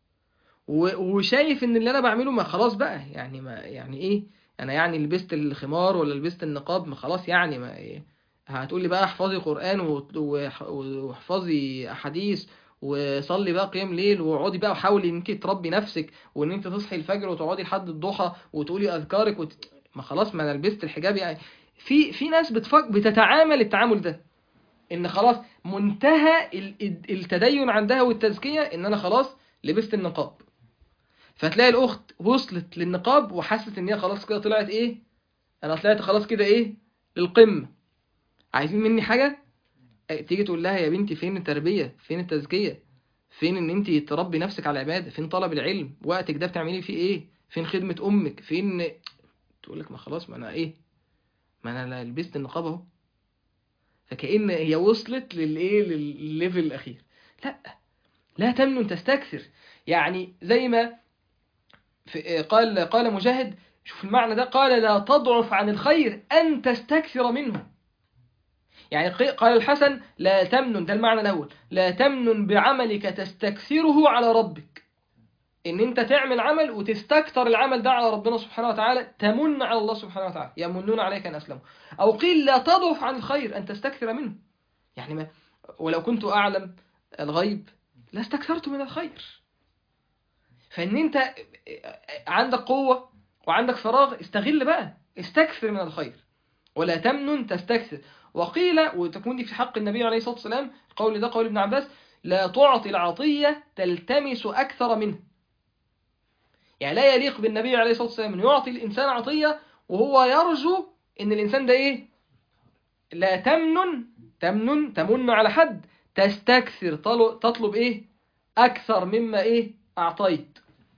S1: وشايف ان اللي انا بعمله ما خلاص بقى يعني ما يعني ايه انا يعني لبست الخمار ولا لبست النقاب ما خلاص يعني ما إيه هتقول لي بقى احفظي قران واحفظي احاديث وصلي بقى قيام ليل واقعدي بقى وحاولي ان انت تربي نفسك وان انت تصحي الفجر وتقعدي لحد الضحى وتقولي اذكارك وت... ما خلاص ما انا لبست الحجاب يعني في في ناس بتفك... بتتعامل التعامل ده ان خلاص منتهى التدين عندها والتزكيه ان انا خلاص لبست النقاب فتلاقي الاخت وصلت للنقاب وحست ان هي خلاص كده طلعت ايه انا طلعت خلاص كده ايه للقمه عايزين مني حاجه تيجي تقول لها يا بنتي فين التربية فين التزكية فين ان انت تربي نفسك على العبادة فين طلب العلم وقتك ده بتعملي فيه ايه فين خدمة امك فين تقول لك ما خلاص ما انا ايه ما انا لبست النقاب اهو فكأن هي وصلت للايه للليفل الاخير لا لا تمنن تستكثر يعني زي ما في قال قال مجاهد شوف المعنى ده قال لا تضعف عن الخير ان تستكثر منه يعني قال الحسن لا تمنن ده المعنى الأول لا تمنن بعملك تستكثره على ربك إن أنت تعمل عمل وتستكثر العمل ده على ربنا سبحانه وتعالى تمن على الله سبحانه وتعالى يمنون عليك أن أسلموا أو قيل لا تضعف عن الخير أن تستكثر منه يعني ما ولو كنت أعلم الغيب لاستكثرت من الخير فإن أنت عندك قوة وعندك فراغ استغل بقى استكثر من الخير ولا تمنن تستكثر وقيل وتكون دي في حق النبي عليه الصلاة والسلام قول ده قول ابن عباس لا تعطي العطية تلتمس أكثر منه يعني لا يليق بالنبي عليه الصلاة والسلام أن يعطي الإنسان عطية وهو يرجو أن الإنسان ده إيه لا تمنن تمنن تمن على حد تستكثر تطلب إيه أكثر مما إيه أعطيت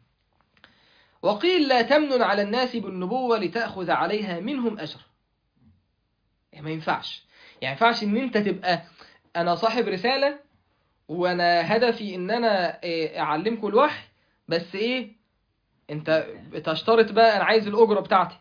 S1: وقيل لا تمنن على الناس بالنبوة لتأخذ عليها منهم أجر يعني ما ينفعش يعني ما ينفعش ان انت تبقى انا صاحب رسالة وانا هدفي ان انا اعلمكم الوحي بس ايه انت بتشترط بقى انا عايز الاجرة بتاعتي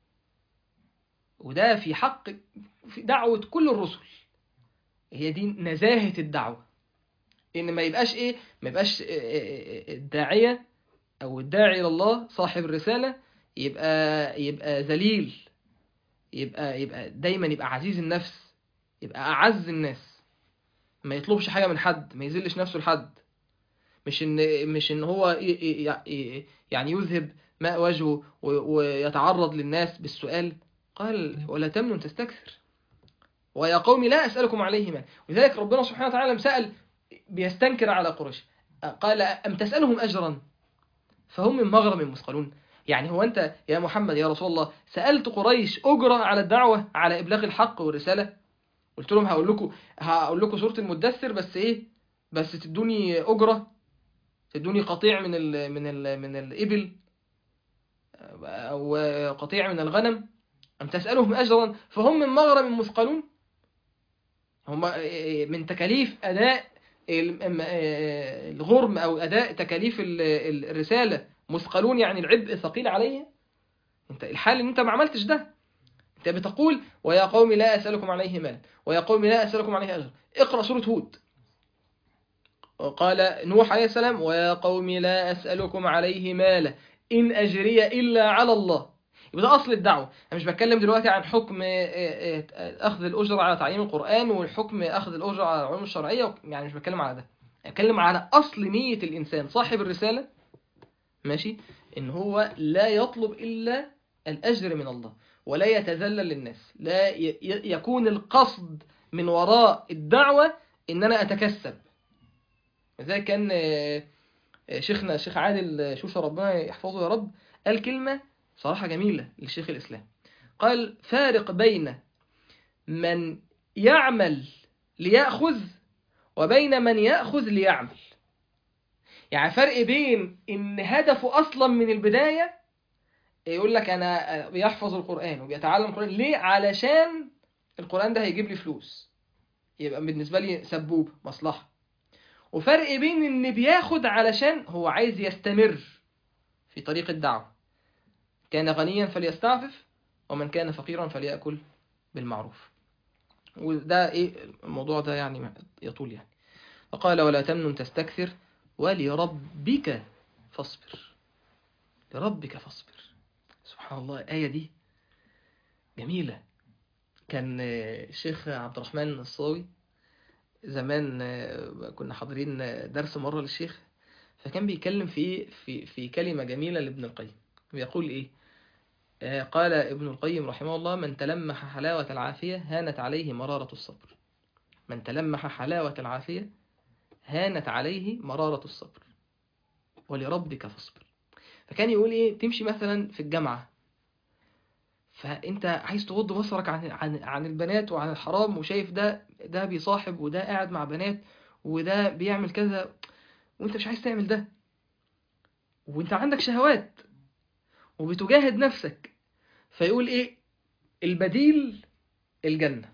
S1: وده في حق في دعوة كل الرسل هي دي نزاهة الدعوة ان ما يبقاش ايه ما يبقاش الداعية او الداعي الى الله صاحب الرسالة يبقى يبقى ذليل يبقى يبقى دايما يبقى عزيز النفس يبقى اعز الناس ما يطلبش حاجه من حد ما يذلش نفسه لحد مش ان مش ان هو يعني يذهب ماء وجهه ويتعرض للناس بالسؤال قال ولا تمنن تستكثر ويا قوم لا أسألكم عليه مال ولذلك ربنا سبحانه وتعالى لما سأل بيستنكر على قريش قال أم تسألهم أجرا فهم من مغرم مثقلون يعني هو أنت يا محمد يا رسول الله سألت قريش أجرة على الدعوة على إبلاغ الحق والرسالة قلت لهم هقول لكم هقول لكم سورة المدثر بس إيه بس تدوني أجرة تدوني قطيع من ال من ال من الإبل أو قطيع من الغنم أم تسألهم أجرا فهم من مغرم مثقلون هم من تكاليف أداء الغرم أو أداء تكاليف الرسالة مثقلون يعني العبء ثقيل عليه انت الحال ان انت ما عملتش ده انت بتقول ويا قوم لا أسألكم عليه مال ويا قوم لا أسألكم عليه أجر اقرأ سورة هود وقال نوح عليه السلام ويا قوم لا أسألكم عليه مالا إن أجري إلا على الله يبقى ده أصل الدعوة أنا مش بتكلم دلوقتي عن حكم أخذ الأجر على تعليم القرآن والحكم أخذ الأجر على العلوم الشرعية يعني مش بتكلم على ده أتكلم على أصل نية الإنسان صاحب الرسالة ماشي إن هو لا يطلب إلا الأجر من الله ولا يتذلل للناس لا يكون القصد من وراء الدعوة إن أنا أتكسب لذلك كان شيخنا الشيخ عادل شوشة ربنا يحفظه يا رب قال كلمة صراحة جميلة للشيخ الإسلام قال فارق بين من يعمل ليأخذ وبين من يأخذ ليعمل يعني فرق بين ان هدفه اصلا من البداية يقول لك انا بيحفظ القرآن وبيتعلم القرآن ليه علشان القرآن ده هيجيب لي فلوس يبقى بالنسبة لي سبوب مصلحة وفرق بين ان بياخد علشان هو عايز يستمر في طريق الدعوة كان غنيا فليستعفف ومن كان فقيرا فليأكل بالمعروف وده ايه الموضوع ده يعني يطول يعني فقال ولا تمنن تستكثر ولربك فاصبر لربك فاصبر سبحان الله الآية دي جميلة كان الشيخ عبد الرحمن الصاوي زمان كنا حاضرين درس مرة للشيخ فكان بيتكلم في في في كلمة جميلة لابن القيم بيقول ايه قال ابن القيم رحمه الله من تلمح حلاوة العافية هانت عليه مرارة الصبر من تلمح حلاوة العافية هانت عليه مرارة الصبر ولربك فاصبر فكان يقول ايه تمشي مثلا في الجامعة فانت عايز تغض بصرك عن عن عن البنات وعن الحرام وشايف ده ده بيصاحب وده قاعد مع بنات وده بيعمل كذا وانت مش عايز تعمل ده وانت عندك شهوات وبتجاهد نفسك فيقول ايه البديل الجنة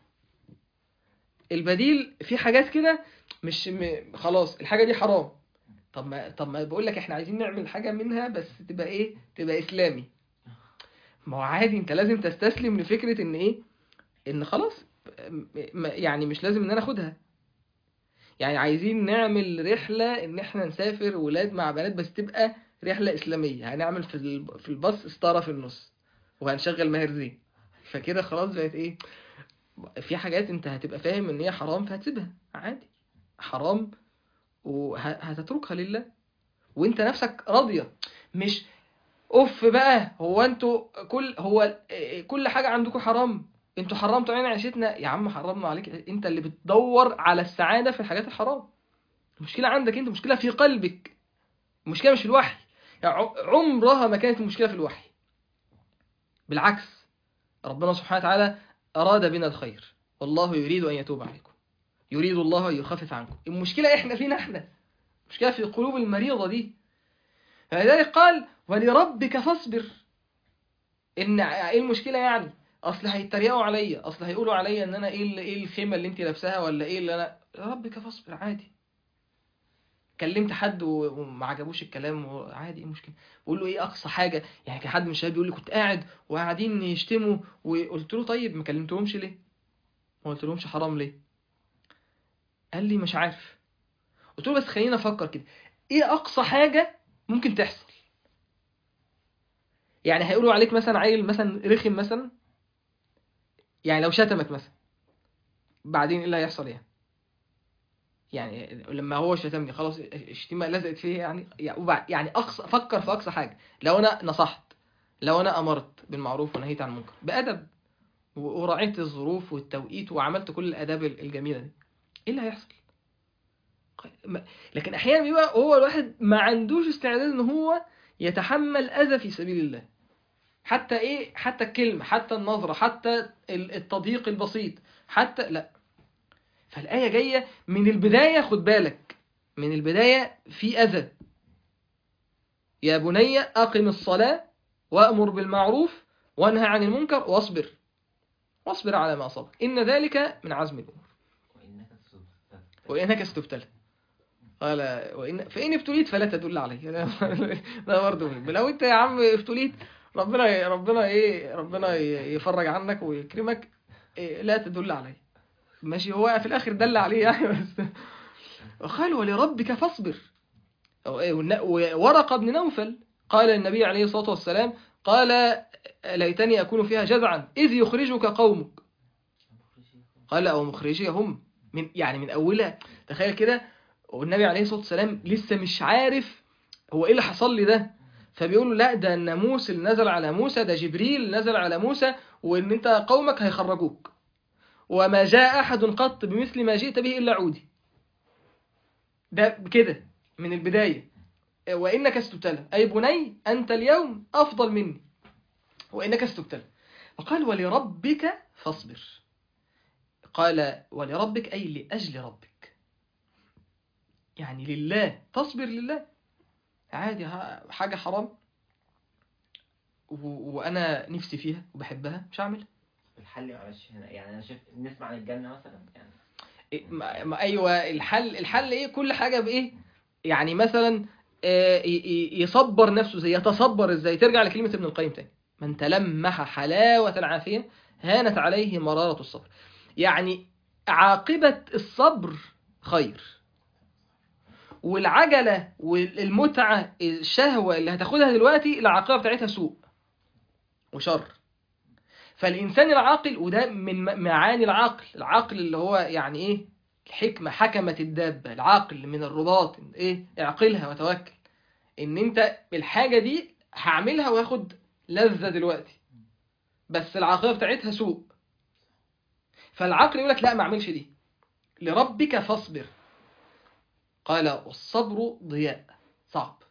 S1: البديل في حاجات كده مش م... خلاص الحاجة دي حرام طب ما طب ما بقول لك احنا عايزين نعمل حاجة منها بس تبقى ايه تبقى اسلامي ما هو عادي انت لازم تستسلم لفكرة ان ايه ان خلاص يعني مش لازم ان انا اخدها يعني عايزين نعمل رحلة ان احنا نسافر ولاد مع بنات بس تبقى رحلة اسلامية هنعمل في في الباص ستارة في النص وهنشغل ماهر زين فكده خلاص بقت ايه في حاجات انت هتبقى فاهم ان هي حرام فهتسيبها عادي حرام وهتتركها لله وانت نفسك راضية مش اوف بقى هو انتوا كل هو كل حاجة عندكم حرام انتوا حرمتوا علينا عيشتنا يا عم حرمنا عليك انت اللي بتدور على السعادة في الحاجات الحرام المشكلة عندك انت المشكلة في قلبك المشكلة مش في الوحي يعني عمرها ما كانت المشكلة في الوحي بالعكس ربنا سبحانه وتعالى أراد بنا الخير والله يريد أن يتوب عليكم يريد الله أن يخفف عنكم المشكلة إحنا فينا إحنا المشكلة في القلوب المريضة دي فلذلك قال ولربك فاصبر إن إيه المشكلة يعني أصل هيتريقوا عليا أصل هيقولوا عليا إن أنا إيه إيه الخيمة اللي أنت لابساها ولا إيه اللي أنا ربك فاصبر عادي كلمت حد وما عجبوش الكلام عادي ايه المشكله بقول له ايه اقصى حاجه يعني كان حد من الشباب بيقول لي كنت قاعد وقاعدين يشتموا وقلت له طيب ما كلمتهمش ليه ما قلت لهمش حرام ليه قال لي مش عارف قلت له بس خلينا افكر كده ايه اقصى حاجه ممكن تحصل يعني هيقولوا عليك مثلا عيل مثلا رخم مثلا يعني لو شتمك مثلا بعدين ايه اللي هيحصل يعني يعني لما هو شتمني خلاص الشتيمه لزقت فيه يعني يعني اقصى فكر في اقصى حاجه لو انا نصحت لو انا امرت بالمعروف ونهيت عن المنكر بادب و- وراعيت الظروف والتوقيت وعملت كل الآداب الجميلة دي ايه اللي هيحصل ما- لكن احيانا بيبقى هو الواحد ما عندوش استعداد ان هو يتحمل اذى في سبيل الله حتى ايه حتى الكلمه حتى النظره حتى ال- التضييق البسيط حتى لا فالايه جايه من البدايه خد بالك من البدايه في اذى يا بني اقم الصلاه وامر بالمعروف وانهى عن المنكر واصبر واصبر على ما اصابك ان ذلك من عزم الامور
S2: وإنك ستبتلى
S1: وإنك ستبتلى قال وإن فإن ابتليت فلا تدل عليه ده برضه مهم لو أنت يا عم ابتليت ربنا ربنا إيه ربنا يفرج عنك ويكرمك إيه لا تدل عليه ماشي هو في الآخر دل عليه يعني بس قال ولربك فاصبر أو إيه والن- وورقة بن نوفل قال النبي عليه الصلاة والسلام قال ليتني أكون فيها جزعا إذ يخرجك قومك قال أو مخرجيهم من يعني من أولها تخيل كده والنبي عليه الصلاة والسلام لسه مش عارف هو إيه اللي حصل لي ده فبيقول له لا ده الناموس اللي نزل على موسى ده جبريل نزل على موسى وإن أنت قومك هيخرجوك وما جاء أحد قط بمثل ما جئت به إلا عودي ده كده من البداية وإنك ستبتلى أي بني أنت اليوم أفضل مني وإنك ستبتلى فقال ولربك فاصبر قال ولربك أي لأجل ربك يعني لله تصبر لله عادي ها- حاجة حرام و- وأنا نفسي فيها وبحبها مش هعملها
S2: الحل معلش هنا يعني أنا شايف نسمع عن الجنة مثلا يعني
S1: إيه، ما ما ايوه الحل الحل ايه كل حاجه بايه يعني مثلا آه، ي- ي- يصبر نفسه زي يتصبر ازاي ترجع لكلمه ابن القيم تاني من تلمح حلاوه العافيه هانت عليه مراره الصبر يعني عاقبه الصبر خير والعجله والمتعه الشهوه اللي هتاخدها دلوقتي العاقبه بتاعتها سوء وشر فالإنسان العاقل وده من م- معاني العقل العقل اللي هو يعني إيه الحكمة حكمت الدابة العقل من الرباط إيه اعقلها وتوكل إن أنت الحاجة دي هعملها وهاخد لذة دلوقتي بس العاقبة بتاعتها سوء فالعقل يقول لك لا ما اعملش دي لربك فاصبر قال والصبر ضياء صعب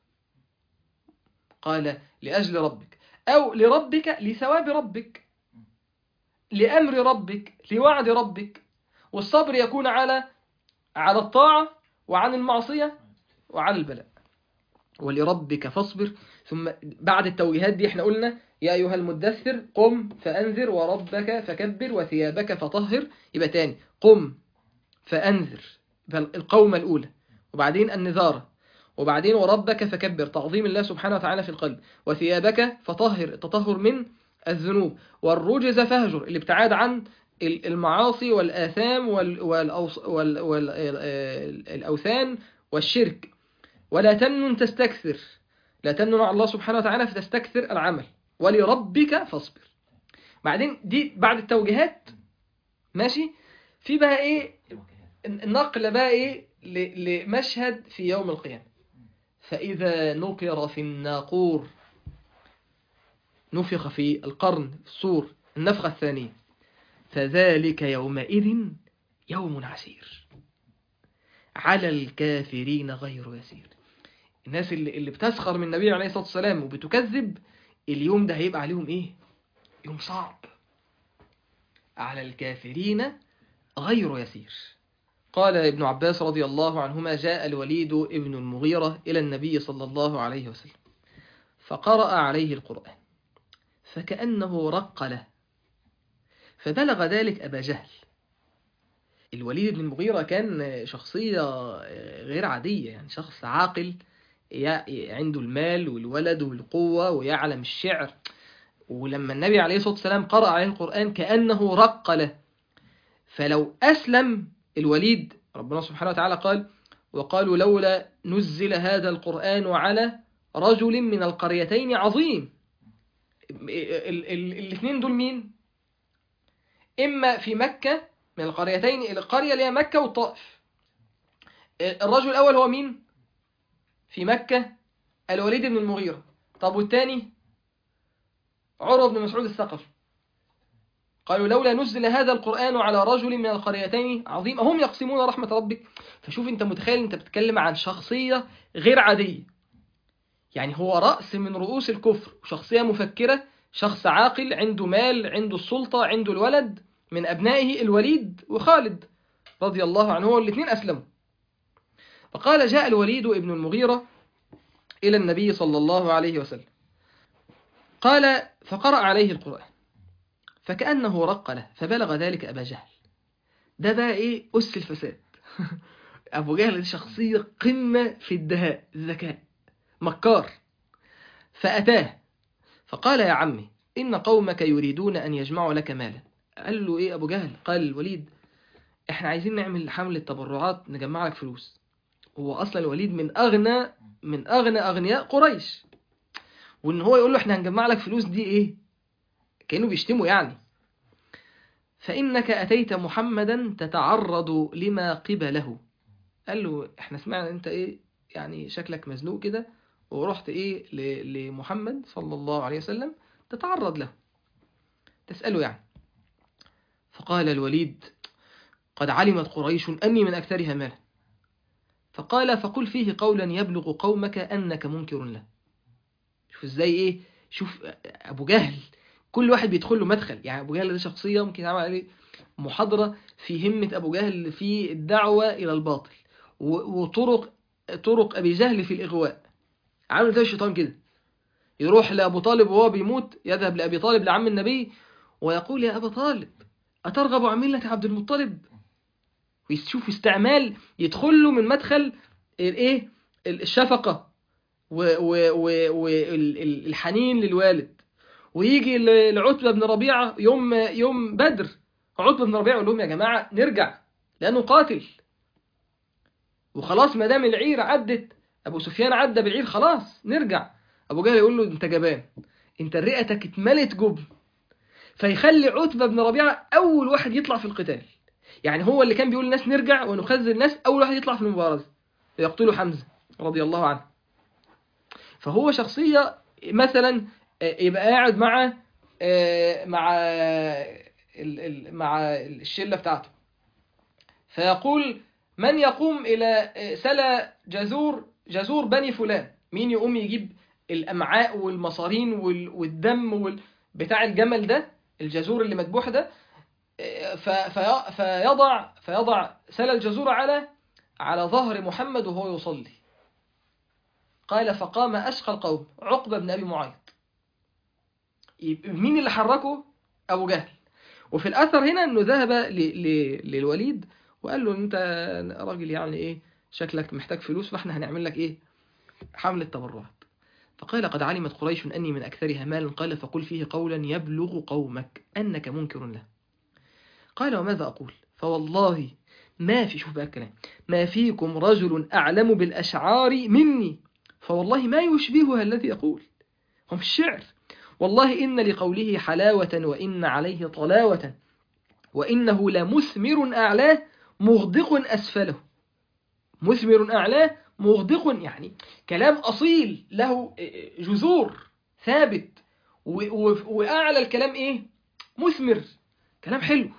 S1: قال لأجل ربك أو لربك لثواب ربك لأمر ربك لوعد ربك والصبر يكون على على الطاعة وعن المعصية وعن البلاء ولربك فاصبر ثم بعد التوجيهات دي احنا قلنا يا أيها المدثر قم فأنذر وربك فكبر وثيابك فطهر يبقى تاني قم فأنذر القومة الأولى وبعدين النذارة وبعدين وربك فكبر تعظيم الله سبحانه وتعالى في القلب وثيابك فطهر التطهر من الذنوب والرجز فهجر الابتعاد عن ال- المعاصي والآثام وال- والأوص- وال- وال- ال- الأوثان والشرك ولا تمنن تستكثر لا تمنن على الله سبحانه وتعالى فتستكثر العمل ولربك فاصبر بعدين دي بعد التوجيهات ماشي في بقى ايه النقل بقى ايه ل- لمشهد في يوم القيامة فإذا نقر في الناقور نفخ في القرن في الصور النفخة الثانية فذلك يومئذ يوم عسير على الكافرين غير يسير الناس اللي, اللي بتسخر من النبي عليه الصلاة والسلام وبتكذب اليوم ده هيبقى عليهم ايه يوم صعب على الكافرين غير يسير قال ابن عباس رضي الله عنهما جاء الوليد ابن المغيرة إلى النبي صلى الله عليه وسلم فقرأ عليه القرآن فكأنه رق له فبلغ ذلك أبا جهل الوليد بن المغيرة كان شخصية غير عادية يعني شخص عاقل يع- عنده المال والولد والقوة ويعلم الشعر ولما النبي عليه الصلاة والسلام قرأ عليه القرآن كأنه رق له فلو أسلم الوليد ربنا سبحانه وتعالى قال وقالوا لولا نزل هذا القرآن على رجل من القريتين عظيم الاثنين دول مين إما في مكة من القريتين القرية اللي هي مكة والطائف الرجل الأول هو مين في مكة الوليد بن المغيرة طب والتاني عروة بن مسعود الثقفي قالوا لولا نزل هذا القرآن على رجل من القريتين عظيم هم يقسمون رحمة ربك فشوف انت متخيل انت بتتكلم عن شخصية غير عادية يعني هو رأس من رؤوس الكفر شخصية مفكرة شخص عاقل عنده مال عنده السلطة عنده الولد من أبنائه الوليد وخالد رضي الله عنه والاثنين أسلموا فقال جاء الوليد ابن المغيرة إلى النبي صلى الله عليه وسلم قال فقرأ عليه القرآن فكأنه رق له فبلغ ذلك أبا جهل ده بقى إيه أس الفساد أبو جهل دي شخصية قمة في الدهاء الذكاء مكار فأتاه فقال يا عمي إن قومك يريدون أن يجمعوا لك مالا قال له إيه أبو جهل قال الوليد إحنا عايزين نعمل حملة تبرعات نجمع لك فلوس هو أصلا الوليد من أغنى من أغنى أغنياء قريش وإن هو يقول له إحنا هنجمع لك فلوس دي إيه كأنه بيشتمه يعني فإنك أتيت محمدا تتعرض لما قبله قال له إحنا سمعنا أنت إيه يعني شكلك مزنوق كده ورحت إيه ل- لمحمد صلى الله عليه وسلم تتعرض له تسأله يعني فقال الوليد قد علمت قريش أني من أكثرها مالا فقال فقل فيه قولا يبلغ قومك أنك منكر له شوف ازاي ايه شوف ابو جهل كل واحد بيدخل له مدخل يعني ابو جهل ده شخصيه ممكن يتعمل عليه محاضره في همه ابو جهل في الدعوه الى الباطل و- وطرق طرق ابي جهل في الاغواء عامل زي الشيطان كده يروح لابو طالب وهو بيموت يذهب لابي طالب لعم النبي ويقول يا ابا طالب اترغب عن مله عبد المطلب ويشوف استعمال يدخل له من مدخل الايه الشفقه والحنين للوالد ويجي ل- لعتبة بن ربيعة يوم يوم بدر عتبة بن ربيعة يقول لهم يا جماعة نرجع لأنه قاتل وخلاص ما دام العير عدت أبو سفيان عدى بالعير خلاص نرجع أبو جهل يقول له أنت جبان أنت رئتك اتملت جبن فيخلي عتبة بن ربيعة أول واحد يطلع في القتال يعني هو اللي كان بيقول للناس نرجع ونخزن الناس أول واحد يطلع في المبارزة يقتله حمزة رضي الله عنه فهو شخصية مثلا آه، يبقى قاعد مع آه، مع ال- ال- مع الشلة بتاعته فيقول من يقوم إلى آه، سلا جزور جزور بني فلان مين يقوم يجيب الأمعاء والمصارين وال- والدم وال- بتاع الجمل ده الجزور اللي مذبوح ده آه، ف- في- فيضع فيضع سلا الجزور على على ظهر محمد وهو يصلي قال فقام أشقى القوم عقبة بن أبي معيط يبقى مين اللي حركه أبو جهل وفي الأثر هنا أنه ذهب ل... ل... للوليد وقال له أنت راجل يعني إيه شكلك محتاج فلوس فإحنا هنعمل لك إيه حملة تبرعات فقال قد علمت قريش أني من أكثرها مالا قال فقل فيه قولا يبلغ قومك أنك منكر له قال وماذا أقول فوالله ما في شوف بقى الكلام ما فيكم رجل أعلم بالأشعار مني فوالله ما يشبهها الذي يقول هم الشعر والله إن لقوله حلاوة وإن عليه طلاوة وإنه لمثمر أعلاه مغدق أسفله مثمر أعلاه مغدق يعني كلام أصيل له جذور ثابت و- و- وأعلى الكلام إيه مثمر كلام حلو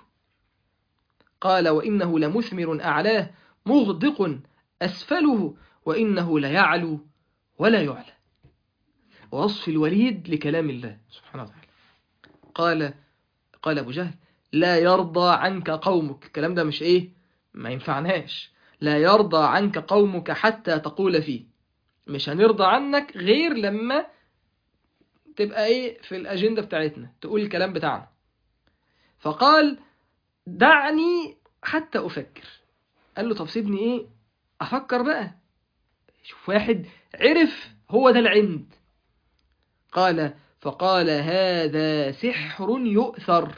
S1: قال وإنه لمثمر أعلاه مغدق أسفله وإنه ليعلو ولا يعلى وصف الوليد لكلام الله سبحانه وتعالى قال قال أبو جهل لا يرضى عنك قومك الكلام ده مش إيه ما ينفعناش لا يرضى عنك قومك حتى تقول فيه مش هنرضى عنك غير لما تبقى إيه في الأجندة بتاعتنا تقول الكلام بتاعنا فقال دعني حتى أفكر قال له طب سيبني إيه أفكر بقى شوف واحد عرف هو ده العند قال فقال هذا سحر يؤثر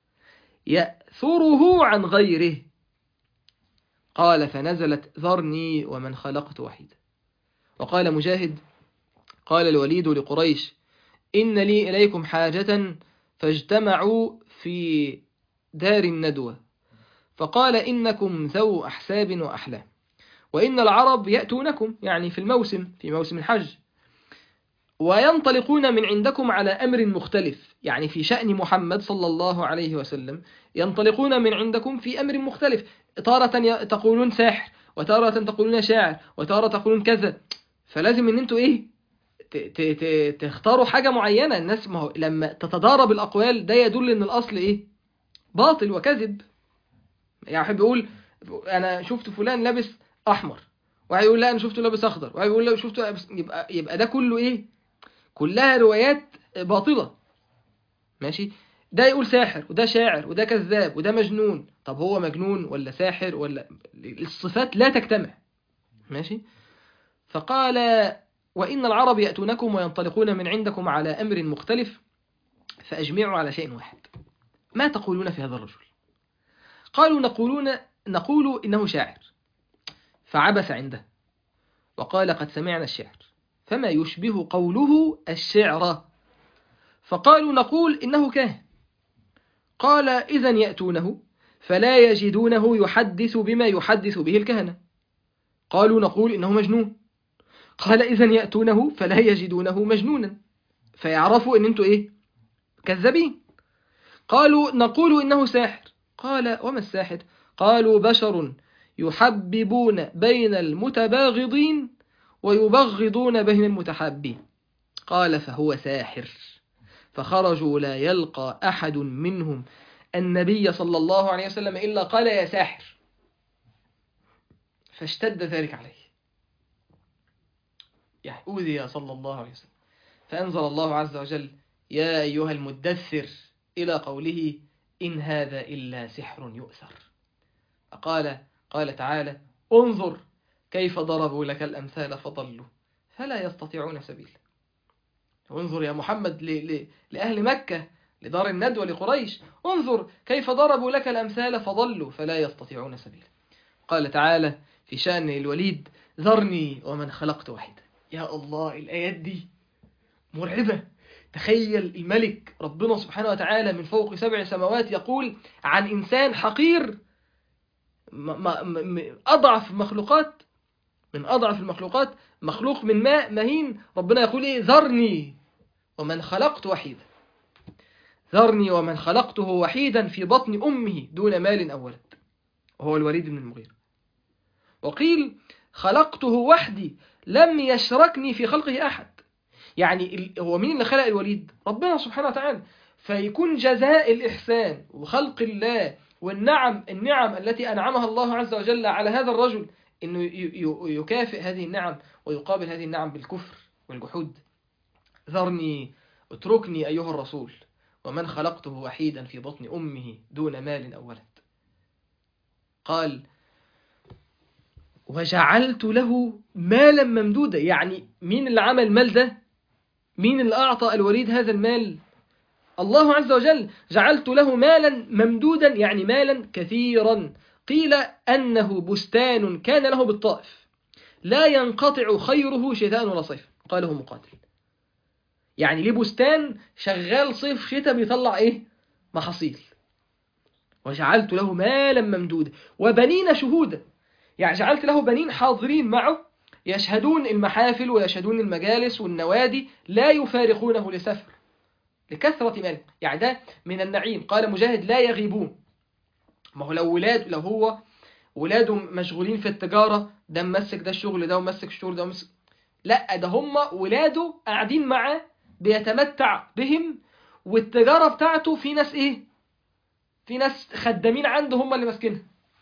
S1: يأثره عن غيره قال فنزلت ذرني ومن خلقت وحيدا وقال مجاهد قال الوليد لقريش إن لي إليكم حاجة فاجتمعوا في دار الندوة فقال إنكم ذو أحساب وأحلام وإن العرب يأتونكم يعني في الموسم في موسم الحج وينطلقون من عندكم على أمر مختلف يعني في شأن محمد صلى الله عليه وسلم ينطلقون من عندكم في أمر مختلف تارة ي- تقولون ساحر وتارة تقولون شاعر وتارة تقولون كذا فلازم ان انتوا ايه ت- ت- ت- تختاروا حاجة معينة الناس ما هو لما تتضارب الأقوال ده يدل ان الأصل ايه باطل وكذب يعني واحد بيقول انا شفت فلان لابس احمر واحد يقول لا انا شفته لابس اخضر واحد يقول لا شفته لابس يبقى يبقى ده كله ايه كلها روايات باطلة ماشي ده يقول ساحر وده شاعر وده كذاب وده مجنون طب هو مجنون ولا ساحر ولا الصفات لا تجتمع ماشي فقال وإن العرب يأتونكم وينطلقون من عندكم على أمر مختلف فأجمعوا على شيء واحد ما تقولون في هذا الرجل قالوا نقولون نقول إنه شاعر فعبس عنده وقال قد سمعنا الشعر فما يشبه قوله الشعر فقالوا نقول إنه كاهن قال إذا يأتونه فلا يجدونه يحدث بما يحدث به الكهنة قالوا نقول إنه مجنون قال إذا يأتونه فلا يجدونه مجنونا فيعرفوا إن أنتوا إيه كذابين قالوا نقول إنه ساحر قال وما الساحر قالوا بشر يحببون بين المتباغضين ويبغضون بين المتحابين قال فهو ساحر فخرجوا لا يلقى أحد منهم النبي صلى الله عليه وسلم إلا قال يا ساحر فاشتد ذلك عليه يعني أوذي صلى الله عليه وسلم فأنزل الله عز وجل يا أيها المدثر إلى قوله إن هذا إلا سحر يؤثر فقال قال تعالى انظر كيف ضربوا لك الأمثال فضلوا فلا يستطيعون سبيلا انظر يا محمد ل... ل... لأهل مكة لدار الندوة لقريش انظر كيف ضربوا لك الأمثال فضلوا فلا يستطيعون سبيلا قال تعالى في شأن الوليد ذرني ومن خلقت وحيدا يا الله الآيات دي مرعبة تخيل الملك ربنا سبحانه وتعالى من فوق سبع سماوات يقول عن إنسان حقير م م م أضعف مخلوقات من أضعف المخلوقات مخلوق من ماء مهين ربنا يقول إيه ذرني ومن خلقت وحيدا ذرني ومن خلقته وحيدا في بطن أمه دون مال أو ولد وهو الوليد بن المغيرة وقيل خلقته وحدي لم يشركني في خلقه أحد يعني هو مين اللي خلق الوليد ربنا سبحانه وتعالى فيكون جزاء الإحسان وخلق الله والنعم النعم التي أنعمها الله عز وجل على هذا الرجل أنه يكافئ هذه النعم ويقابل هذه النعم بالكفر والجحود ذرني اتركني أيها الرسول ومن خلقته وحيدا في بطن أمه دون مال أو ولد قال وجعلت له مالا ممدودا يعني مين اللي عمل المال ده مين اللي أعطى الوليد هذا المال الله عز وجل جعلت له مالا ممدودا يعني مالا كثيرا قيل أنه بستان كان له بالطائف لا ينقطع خيره شتاء ولا صيف قاله مقاتل يعني ليه بستان شغال صيف شتاء بيطلع ايه محاصيل وجعلت له مالا ممدودا وبنين شهودا يعني جعلت له بنين حاضرين معه يشهدون المحافل ويشهدون المجالس والنوادي لا يفارقونه لسفر لكثرة ماله يعني ده من النعيم قال مجاهد لا يغيبون ما هو لو ولاد لو هو ولاده مشغولين في التجارة ده ممسك ده الشغل ده ومسك الشغل ده ومسك لا ده هم ولاده قاعدين معاه بيتمتع بهم والتجارة بتاعته في ناس ايه في ناس خدامين عنده هم اللي ماسكينها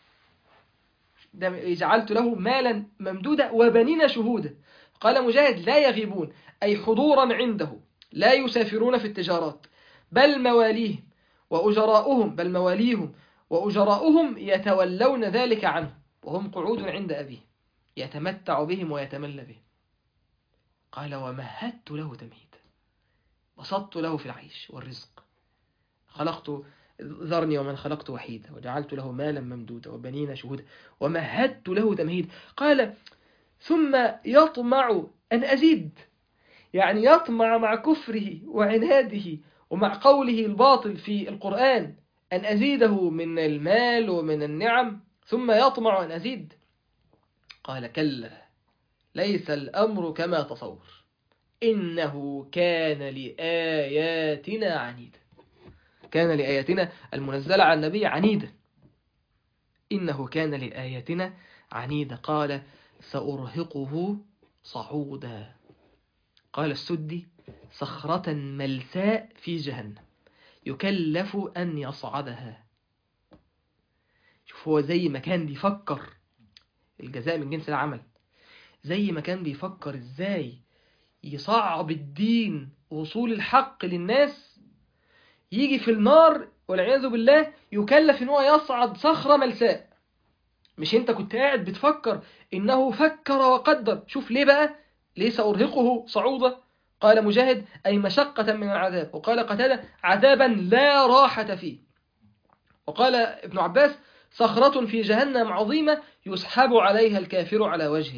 S1: ده جعلت له مالا ممدودا وبنين شهودا قال مجاهد لا يغيبون أي حضورا عنده لا يسافرون في التجارات بل مواليهم وأجراؤهم بل مواليهم وأجراؤهم يتولون ذلك عنه وهم قعود عند أبيه يتمتع بهم ويتملى بهم قال ومهدت له تمهيدا بسطت له في العيش والرزق خلقت ذرني ومن خلقت وحيدا وجعلت له مالا ممدودا وبنين شهودا ومهدت له تمهيدا قال ثم يطمع أن أزيد يعني يطمع مع كفره وعناده ومع قوله الباطل في القرآن أن أزيده من المال ومن النعم ثم يطمع أن أزيد قال كلا ليس الأمر كما تصور إنه كان لآياتنا عنيدا كان لآياتنا المنزلة على النبي عنيدا إنه كان لآياتنا عنيدا قال سأرهقه صعودا قال السدي صخرة ملساء في جهنم يكلف أن يصعدها شوف هو زي ما كان بيفكر الجزاء من جنس العمل زي ما كان بيفكر ازاي يصعب الدين وصول الحق للناس يجي في النار والعياذ بالله يكلف ان هو يصعد صخرة ملساء مش انت كنت قاعد بتفكر انه فكر وقدر شوف ليه بقى ليه سأرهقه صعودا قال مجاهد أي مشقة من العذاب وقال قتادة عذابا لا راحة فيه وقال ابن عباس صخرة في جهنم عظيمة يسحب عليها الكافر على وجهه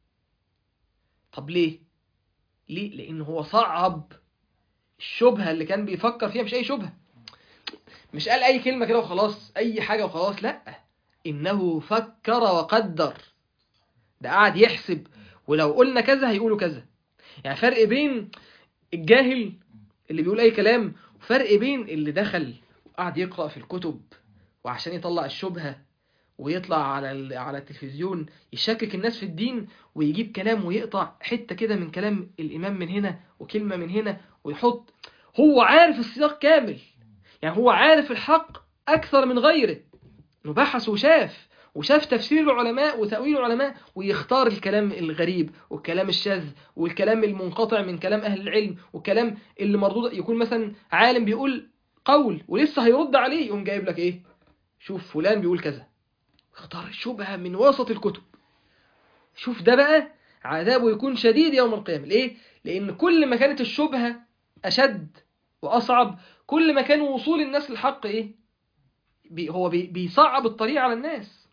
S1: طب ليه ليه لأنه هو صعب الشبهة اللي كان بيفكر فيها مش أي شبهة مش قال أي كلمة كده وخلاص أي حاجة وخلاص لأ إنه فكر وقدر ده قاعد يحسب ولو قلنا كذا هيقولوا كذا يعني فرق بين الجاهل اللي بيقول أي كلام وفرق بين اللي دخل وقعد يقرأ في الكتب وعشان يطلع الشبهة ويطلع على ال- على التلفزيون يشكك الناس في الدين ويجيب كلام ويقطع حتة كده من كلام الإمام من هنا وكلمة من هنا ويحط هو عارف السياق كامل يعني هو عارف الحق أكثر من غيره إنه بحث وشاف وشاف تفسير العلماء وتأويل العلماء ويختار الكلام الغريب والكلام الشاذ والكلام المنقطع من كلام أهل العلم والكلام اللي مردود يكون مثلا عالم بيقول قول ولسه هيرد عليه يقوم جايب لك إيه شوف فلان بيقول كذا اختار الشبهة من وسط الكتب شوف ده بقى عذابه يكون شديد يوم القيامة ليه؟ لأن كل ما كانت الشبهة أشد وأصعب كل ما كان وصول الناس للحق إيه؟ بي هو بي بيصعب الطريق على الناس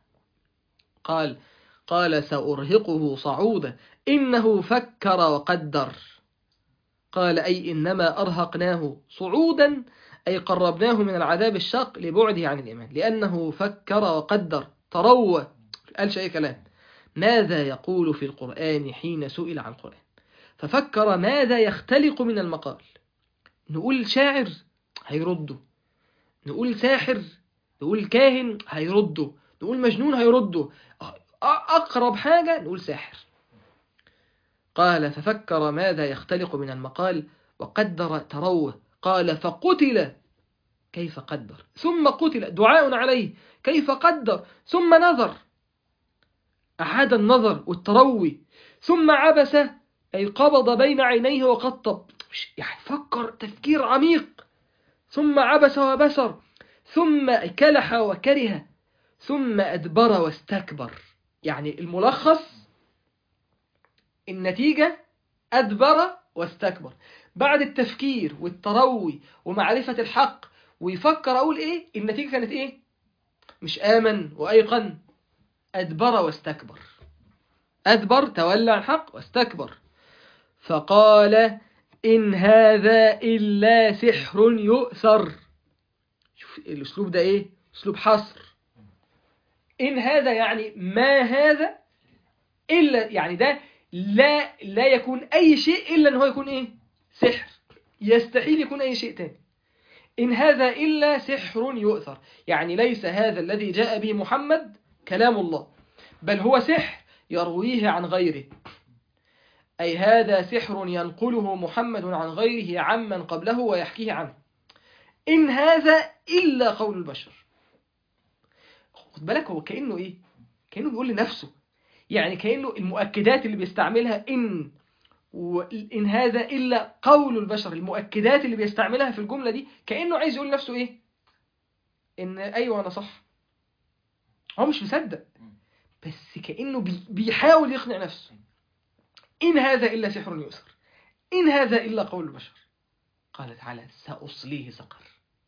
S1: قال قال سأرهقه صعودا إنه فكر وقدر قال أي إنما أرهقناه صعودا أي قربناه من العذاب الشاق لبعده عن الإيمان لأنه فكر وقدر تروى قالش أي كلام ماذا يقول في القرآن حين سئل عن القرآن ففكر ماذا يختلق من المقال نقول شاعر هيرده نقول ساحر نقول كاهن هيرده نقول مجنون هيرده أ- أقرب حاجة نقول ساحر قال ففكر ماذا يختلق من المقال وقدر تروه قال فقتل كيف قدر ثم قتل دعاء عليه كيف قدر ثم نظر أعاد النظر والتروي ثم عبس أي قبض بين عينيه وقطب مش- يعني فكر تفكير عميق ثم عبس وبسر ثم كلح وكره ثم أدبر واستكبر يعني الملخص النتيجة أدبر واستكبر بعد التفكير والتروي ومعرفة الحق ويفكر أقول إيه النتيجة كانت إيه مش آمن وأيقن أدبر واستكبر أدبر تولى عن الحق واستكبر فقال إن هذا إلا سحر يؤثر شوف الأسلوب ده إيه أسلوب حصر إن هذا يعني ما هذا إلا يعني ده لا لا يكون أي شيء إلا أن هو يكون إيه سحر يستحيل يكون أي شيء تاني إن هذا إلا سحر يؤثر يعني ليس هذا الذي جاء به محمد كلام الله بل هو سحر يرويه عن غيره أي هذا سحر ينقله محمد عن غيره عمن قبله ويحكيه عنه إن هذا إلا قول البشر خد بالك هو كأنه إيه كأنه بيقول لنفسه يعني كأنه المؤكدات اللي بيستعملها إن وإن هذا إلا قول البشر المؤكدات اللي بيستعملها في الجملة دي كأنه عايز يقول لنفسه إيه إن أيوة أنا صح هو مش مصدق بس كأنه بي بيحاول يقنع نفسه إن هذا إلا سحر يؤثر إن هذا إلا قول البشر قال تعالى سأصليه سقر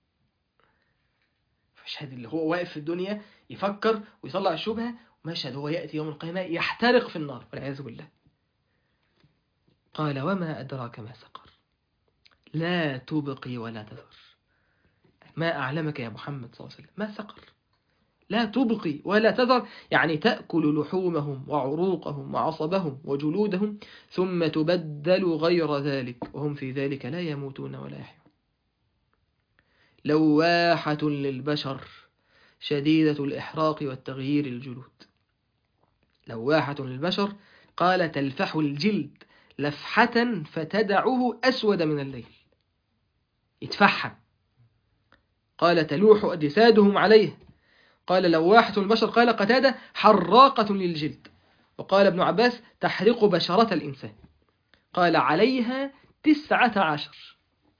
S1: مشهد اللي هو واقف في الدنيا يفكر ويطلع الشبهة مشهد هو يأتي يوم القيامة يحترق في النار والعياذ بالله قال وما أدراك ما سقر لا تبقي ولا تذر ما أعلمك يا محمد صلى الله عليه وسلم ما سقر لا تبقي ولا تذر يعني تأكل لحومهم وعروقهم وعصبهم وجلودهم ثم تبدل غير ذلك وهم في ذلك لا يموتون ولا يحيون لواحة للبشر شديدة الإحراق والتغيير الجلود لواحة للبشر قال تلفح الجلد لفحة فتدعه أسود من الليل يتفحم قال تلوح أجسادهم عليه قال لواحة البشر قال قتادة حراقة للجلد وقال ابن عباس تحرق بشرة الإنسان قال عليها تسعة عشر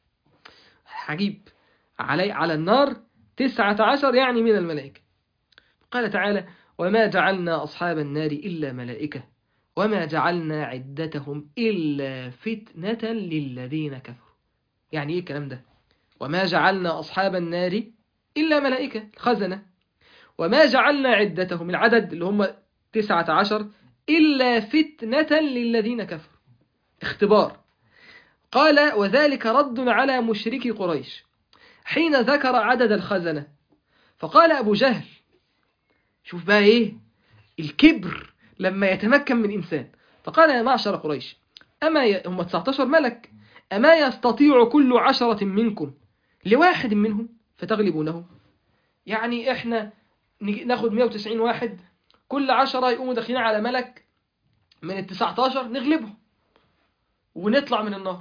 S1: عجيب علي على النار تسعة عشر يعني من الملائكة قال تعالى وما جعلنا أصحاب النار إلا ملائكة وما جعلنا عدتهم إلا فتنة للذين كفروا يعني إيه الكلام ده وما جعلنا أصحاب النار إلا ملائكة خزنة وما جعلنا عدتهم العدد اللي هم تسعة عشر إلا فتنة للذين كفروا اختبار قال وذلك رد على مشركي قريش حين ذكر عدد الخزنة فقال أبو جهل شوف بقى إيه الكبر لما يتمكن من إنسان فقال يا معشر قريش أما ي... هم 19 ملك أما يستطيع كل عشرة منكم لواحد منهم فتغلبونه يعني إحنا ناخد 190 واحد كل عشرة يقوموا داخلين على ملك من ال 19 نغلبهم ونطلع من النار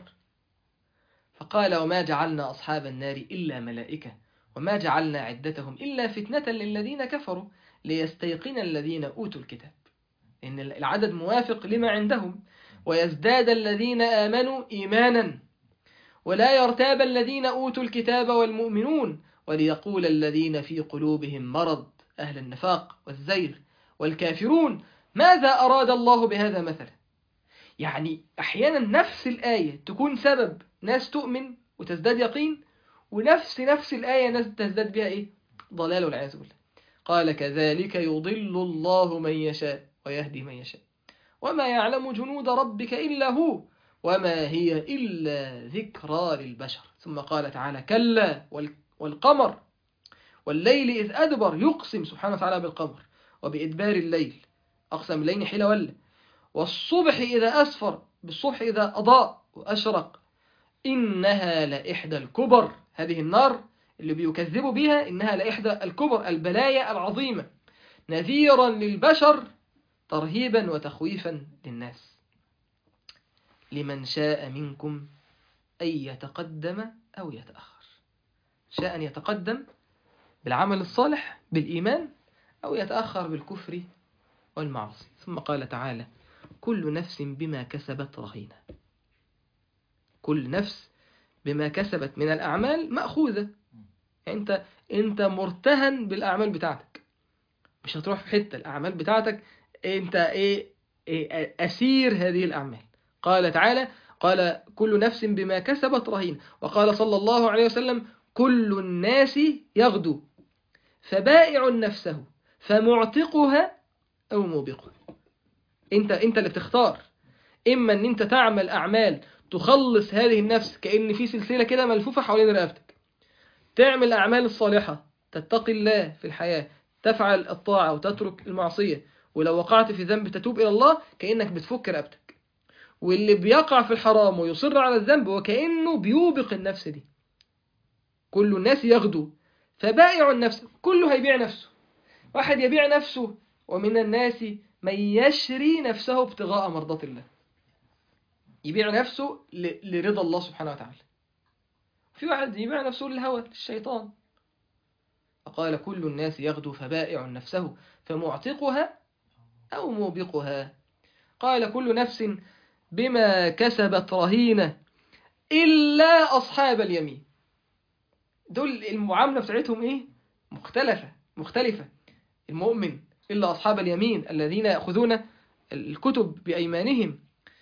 S1: فقال وما جعلنا أصحاب النار إلا ملائكة وما جعلنا عدتهم إلا فتنة للذين كفروا ليستيقن الذين أوتوا الكتاب إن العدد موافق لما عندهم ويزداد الذين آمنوا إيمانا ولا يرتاب الذين أوتوا الكتاب والمؤمنون وليقول الذين في قلوبهم مرض أهل النفاق والزيغ والكافرون ماذا أراد الله بهذا مثلا يعني أحيانا نفس الآية تكون سبب ناس تؤمن وتزداد يقين ونفس نفس الآية ناس تزداد بها إيه ضلال والعياذ بالله قال كذلك يضل الله من يشاء ويهدي من يشاء وما يعلم جنود ربك إلا هو وما هي إلا ذكرى للبشر ثم قال تعالى كلا والقمر والليل إذ أدبر يقسم سبحانه وتعالى بالقمر وبإدبار الليل أقسم الليل حين ولى والصبح إذا أسفر بالصبح إذا أضاء وأشرق إنها لإحدى الكبر هذه النار اللي بيكذبوا بها إنها لإحدى الكبر البلايا العظيمة نذيرا للبشر ترهيبا وتخويفا للناس لمن شاء منكم أن يتقدم أو يتأخر شاء أن يتقدم بالعمل الصالح بالإيمان أو يتأخر بالكفر والمعصية ثم قال تعالى كل نفس بما كسبت رهينة كل نفس بما كسبت من الأعمال مأخوذة يعني أنت أنت مرتهن بالأعمال بتاعتك مش هتروح في حتة الأعمال بتاعتك أنت إيه, إيه أسير هذه الأعمال قال تعالى قال كل نفس بما كسبت رهين وقال صلى الله عليه وسلم كل الناس يغدو فبائع نفسه فمعتقها أو موبقها انت انت اللي بتختار اما ان انت تعمل اعمال تخلص هذه النفس كأن في سلسلة كده ملفوفة حوالين رقبتك تعمل الاعمال الصالحة تتقي الله في الحياة تفعل الطاعة وتترك المعصية ولو وقعت في ذنب تتوب إلى الله كأنك بتفك رقبتك واللي بيقع في الحرام ويصر على الذنب وكأنه بيوبق النفس دي كل الناس يغدو فبائع النفس كله هيبيع نفسه واحد يبيع نفسه ومن الناس من يشري نفسه ابتغاء مرضات الله يبيع نفسه لرضا الله سبحانه وتعالى في واحد يبيع نفسه للهوى للشيطان فقال كل الناس يغدو فبائع نفسه فمعتقها أو موبقها قال كل نفس بما كسبت رهينة إلا أصحاب اليمين دول المعاملة بتاعتهم إيه؟ مختلفة مختلفة المؤمن إلا أصحاب اليمين الذين يأخذون الكتب بأيمانهم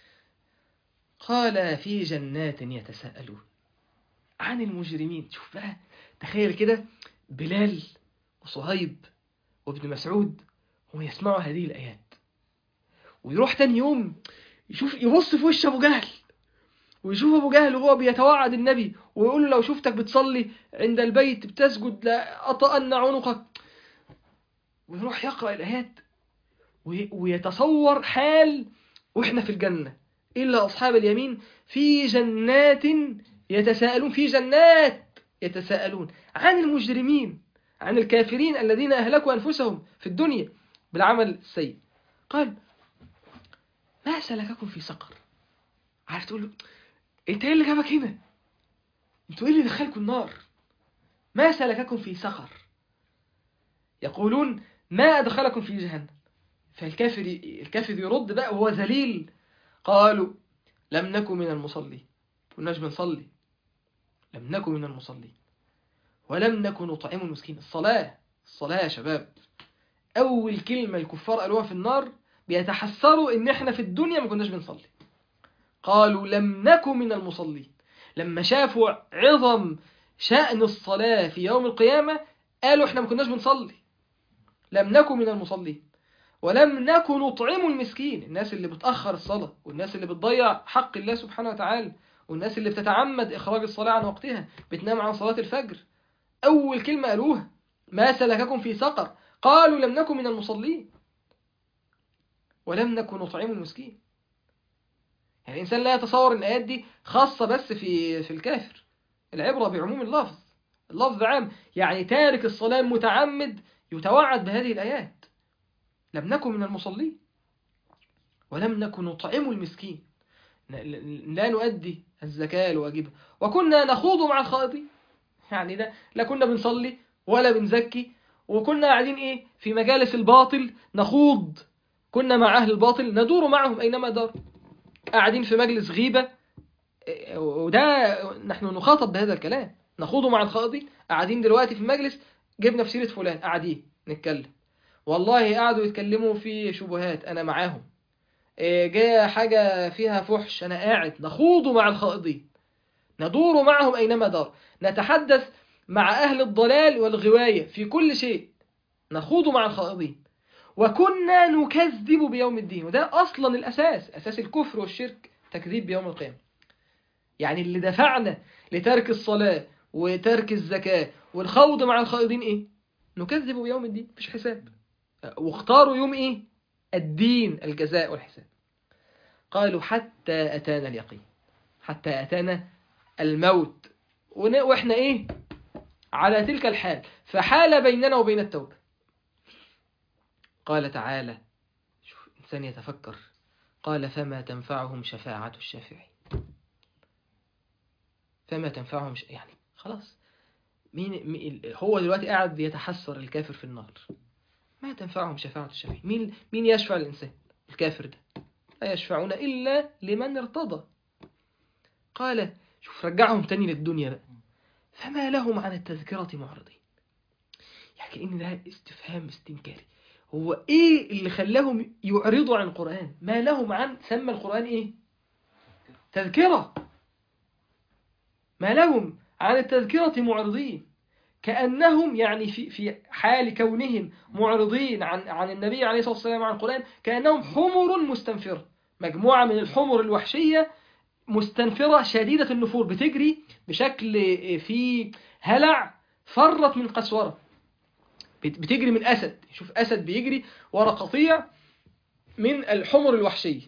S1: قال في جنات يتساءلون عن المجرمين شوف بقى تخيل كده بلال وصهيب وابن مسعود هم يسمعوا هذه الآيات ويروح تاني يوم يشوف يبص في وش أبو جهل ويشوف أبو جهل وهو بيتوعد النبي ويقول له لو شفتك بتصلي عند البيت بتسجد لأطأن عنقك ويروح يقرأ الآيات وي- ويتصور حال وإحنا في الجنة إلا أصحاب اليمين في جنات يتساءلون في جنات يتساءلون عن المجرمين عن الكافرين الذين أهلكوا أنفسهم في الدنيا بالعمل السيء قال ما سلككم في سقر عارف تقول له انت ايه اللي جابك هنا انتوا ايه اللي دخلكم النار ما سلككم في سقر يقولون ما أدخلكم في جهنم فالكافر الكافر يرد بقى وهو ذليل قالوا لم نكن من المصلين كناش بنصلي لم نكن من المصلين ولم نكن نطعم المسكين الصلاة الصلاة يا شباب أول كلمة الكفار قالوها في النار بيتحسروا إن إحنا في الدنيا ما كناش بنصلي قالوا لم نكن من المصلين لما شافوا عظم شأن الصلاة في يوم القيامة قالوا إحنا ما كناش بنصلي لم نكن من المصلين ولم نكن نطعم المسكين الناس اللي بتأخر الصلاة والناس اللي بتضيع حق الله سبحانه وتعالى والناس اللي بتتعمد إخراج الصلاة عن وقتها بتنام عن صلاة الفجر أول كلمة قالوها ما سلككم في سقر قالوا لم نكن من المصلين ولم نكن نطعم المسكين يعني الإنسان لا يتصور أن الآيات دي خاصة بس في في الكافر العبرة بعموم اللفظ اللفظ عام يعني تارك الصلاة المتعمد يتوعد بهذه الآيات لم نكن من المصلين ولم نكن نطعم المسكين لا نؤدي الزكاة الواجبة وكنا نخوض مع الخائضين يعني ده لا كنا بنصلي ولا بنزكي وكنا قاعدين ايه في مجالس الباطل نخوض كنا مع أهل الباطل ندور معهم أينما دار قاعدين في مجلس غيبة إيه، وده نحن نخاطب بهذا الكلام نخوض مع الخائضين قاعدين دلوقتي في مجلس جبنا في سيرة فلان قاعدين نتكلم والله قعدوا يتكلموا في شبهات أنا معاهم إيه، جاء حاجة فيها فحش أنا قاعد نخوض مع الخائضين ندور معهم أينما دار نتحدث مع أهل الضلال والغواية في كل شيء نخوض مع الخائضين وكنا نكذب بيوم الدين وده أصلا الأساس أساس الكفر والشرك تكذيب بيوم القيامة يعني اللي دفعنا لترك الصلاة وترك الزكاة والخوض مع الخائضين إيه؟ نكذب بيوم الدين مفيش حساب واختاروا يوم إيه؟ الدين الجزاء والحساب قالوا حتى أتانا اليقين حتى أتانا الموت ون- وإحنا إيه؟ على تلك الحال فحال بيننا وبين التوبة قال تعالى شوف إنسان يتفكر قال فما تنفعهم شفاعة الشافعين فما تنفعهم ش... يعني خلاص مين مين- هو دلوقتي قاعد يتحسر الكافر في النار ما تنفعهم شفاعة الشافعين مين مين يشفع الإنسان الكافر ده لا يشفعون إلا لمن ارتضى قال شوف رجعهم تاني للدنيا بقى فما لهم عن التذكرة معرضين يعني كأن ده استفهام استنكاري هو ايه اللي خلاهم يعرضوا عن القرآن ما لهم عن سمى القرآن ايه تذكرة ما لهم عن التذكرة معرضين كأنهم يعني في في حال كونهم معرضين عن عن النبي عليه الصلاة والسلام عن القرآن كأنهم حمر مستنفرة مجموعة من الحمر الوحشية مستنفرة شديدة النفور بتجري بشكل في هلع فرت من قسورة بت- بتجري من أسد شوف أسد بيجري ورا قطيع من الحمر الوحشية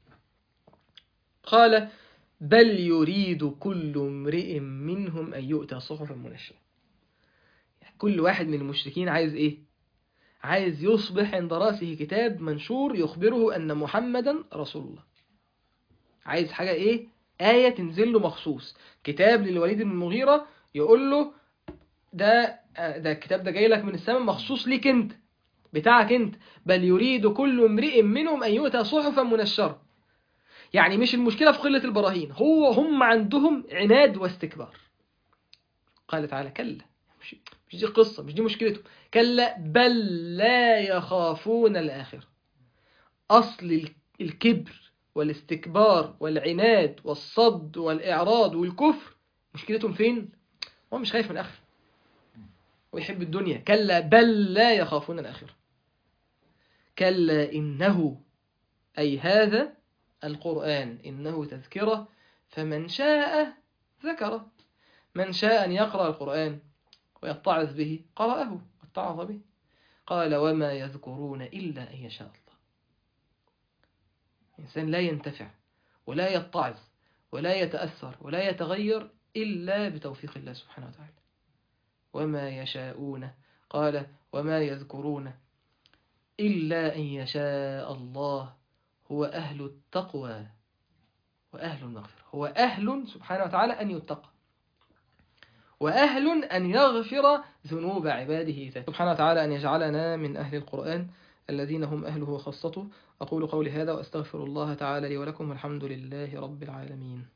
S1: قال بل يريد كل امرئ منهم أن يؤتى صحفا منشرة يعني كل واحد من المشركين عايز إيه؟ عايز يصبح عند رأسه كتاب منشور يخبره أن محمدا رسول الله عايز حاجة إيه؟ آية تنزل له مخصوص كتاب للوليد بن المغيرة يقول له ده ده الكتاب ده جاي لك من السماء مخصوص ليك انت بتاعك انت بل يريد كل امرئ منهم ان يؤتى صحفا منشرة يعني مش المشكلة في قلة البراهين هو هم عندهم عناد واستكبار قال تعالى كلا مش, مش دي قصة مش دي مشكلتهم كلا بل لا يخافون الآخرة أصل ال- الكبر والاستكبار والعناد والصد والإعراض والكفر مشكلتهم فين؟ هو مش خايف من الآخرة ويحب الدنيا كلا بل لا يخافون الآخرة كلا إنه أي هذا القرآن إنه تذكرة فمن شاء ذكره من شاء أن يقرأ القرآن ويتعظ به قرأه واتعظ به قال وما يذكرون إلا أن يشاء الله الإنسان لا ينتفع ولا يتعظ ولا يتأثر ولا يتغير إلا بتوفيق الله سبحانه وتعالى وما يشاءون قال وما يذكرون إلا أن يشاء الله هو أهل التقوى وأهل المغفرة هو أهل سبحانه وتعالى أن يتقى وأهل أن يغفر ذنوب عباده سبحانه وتعالى أن يجعلنا من أهل القرآن الذين هم أهله وخاصته أقول قولي هذا وأستغفر الله تعالى لي ولكم والحمد لله رب العالمين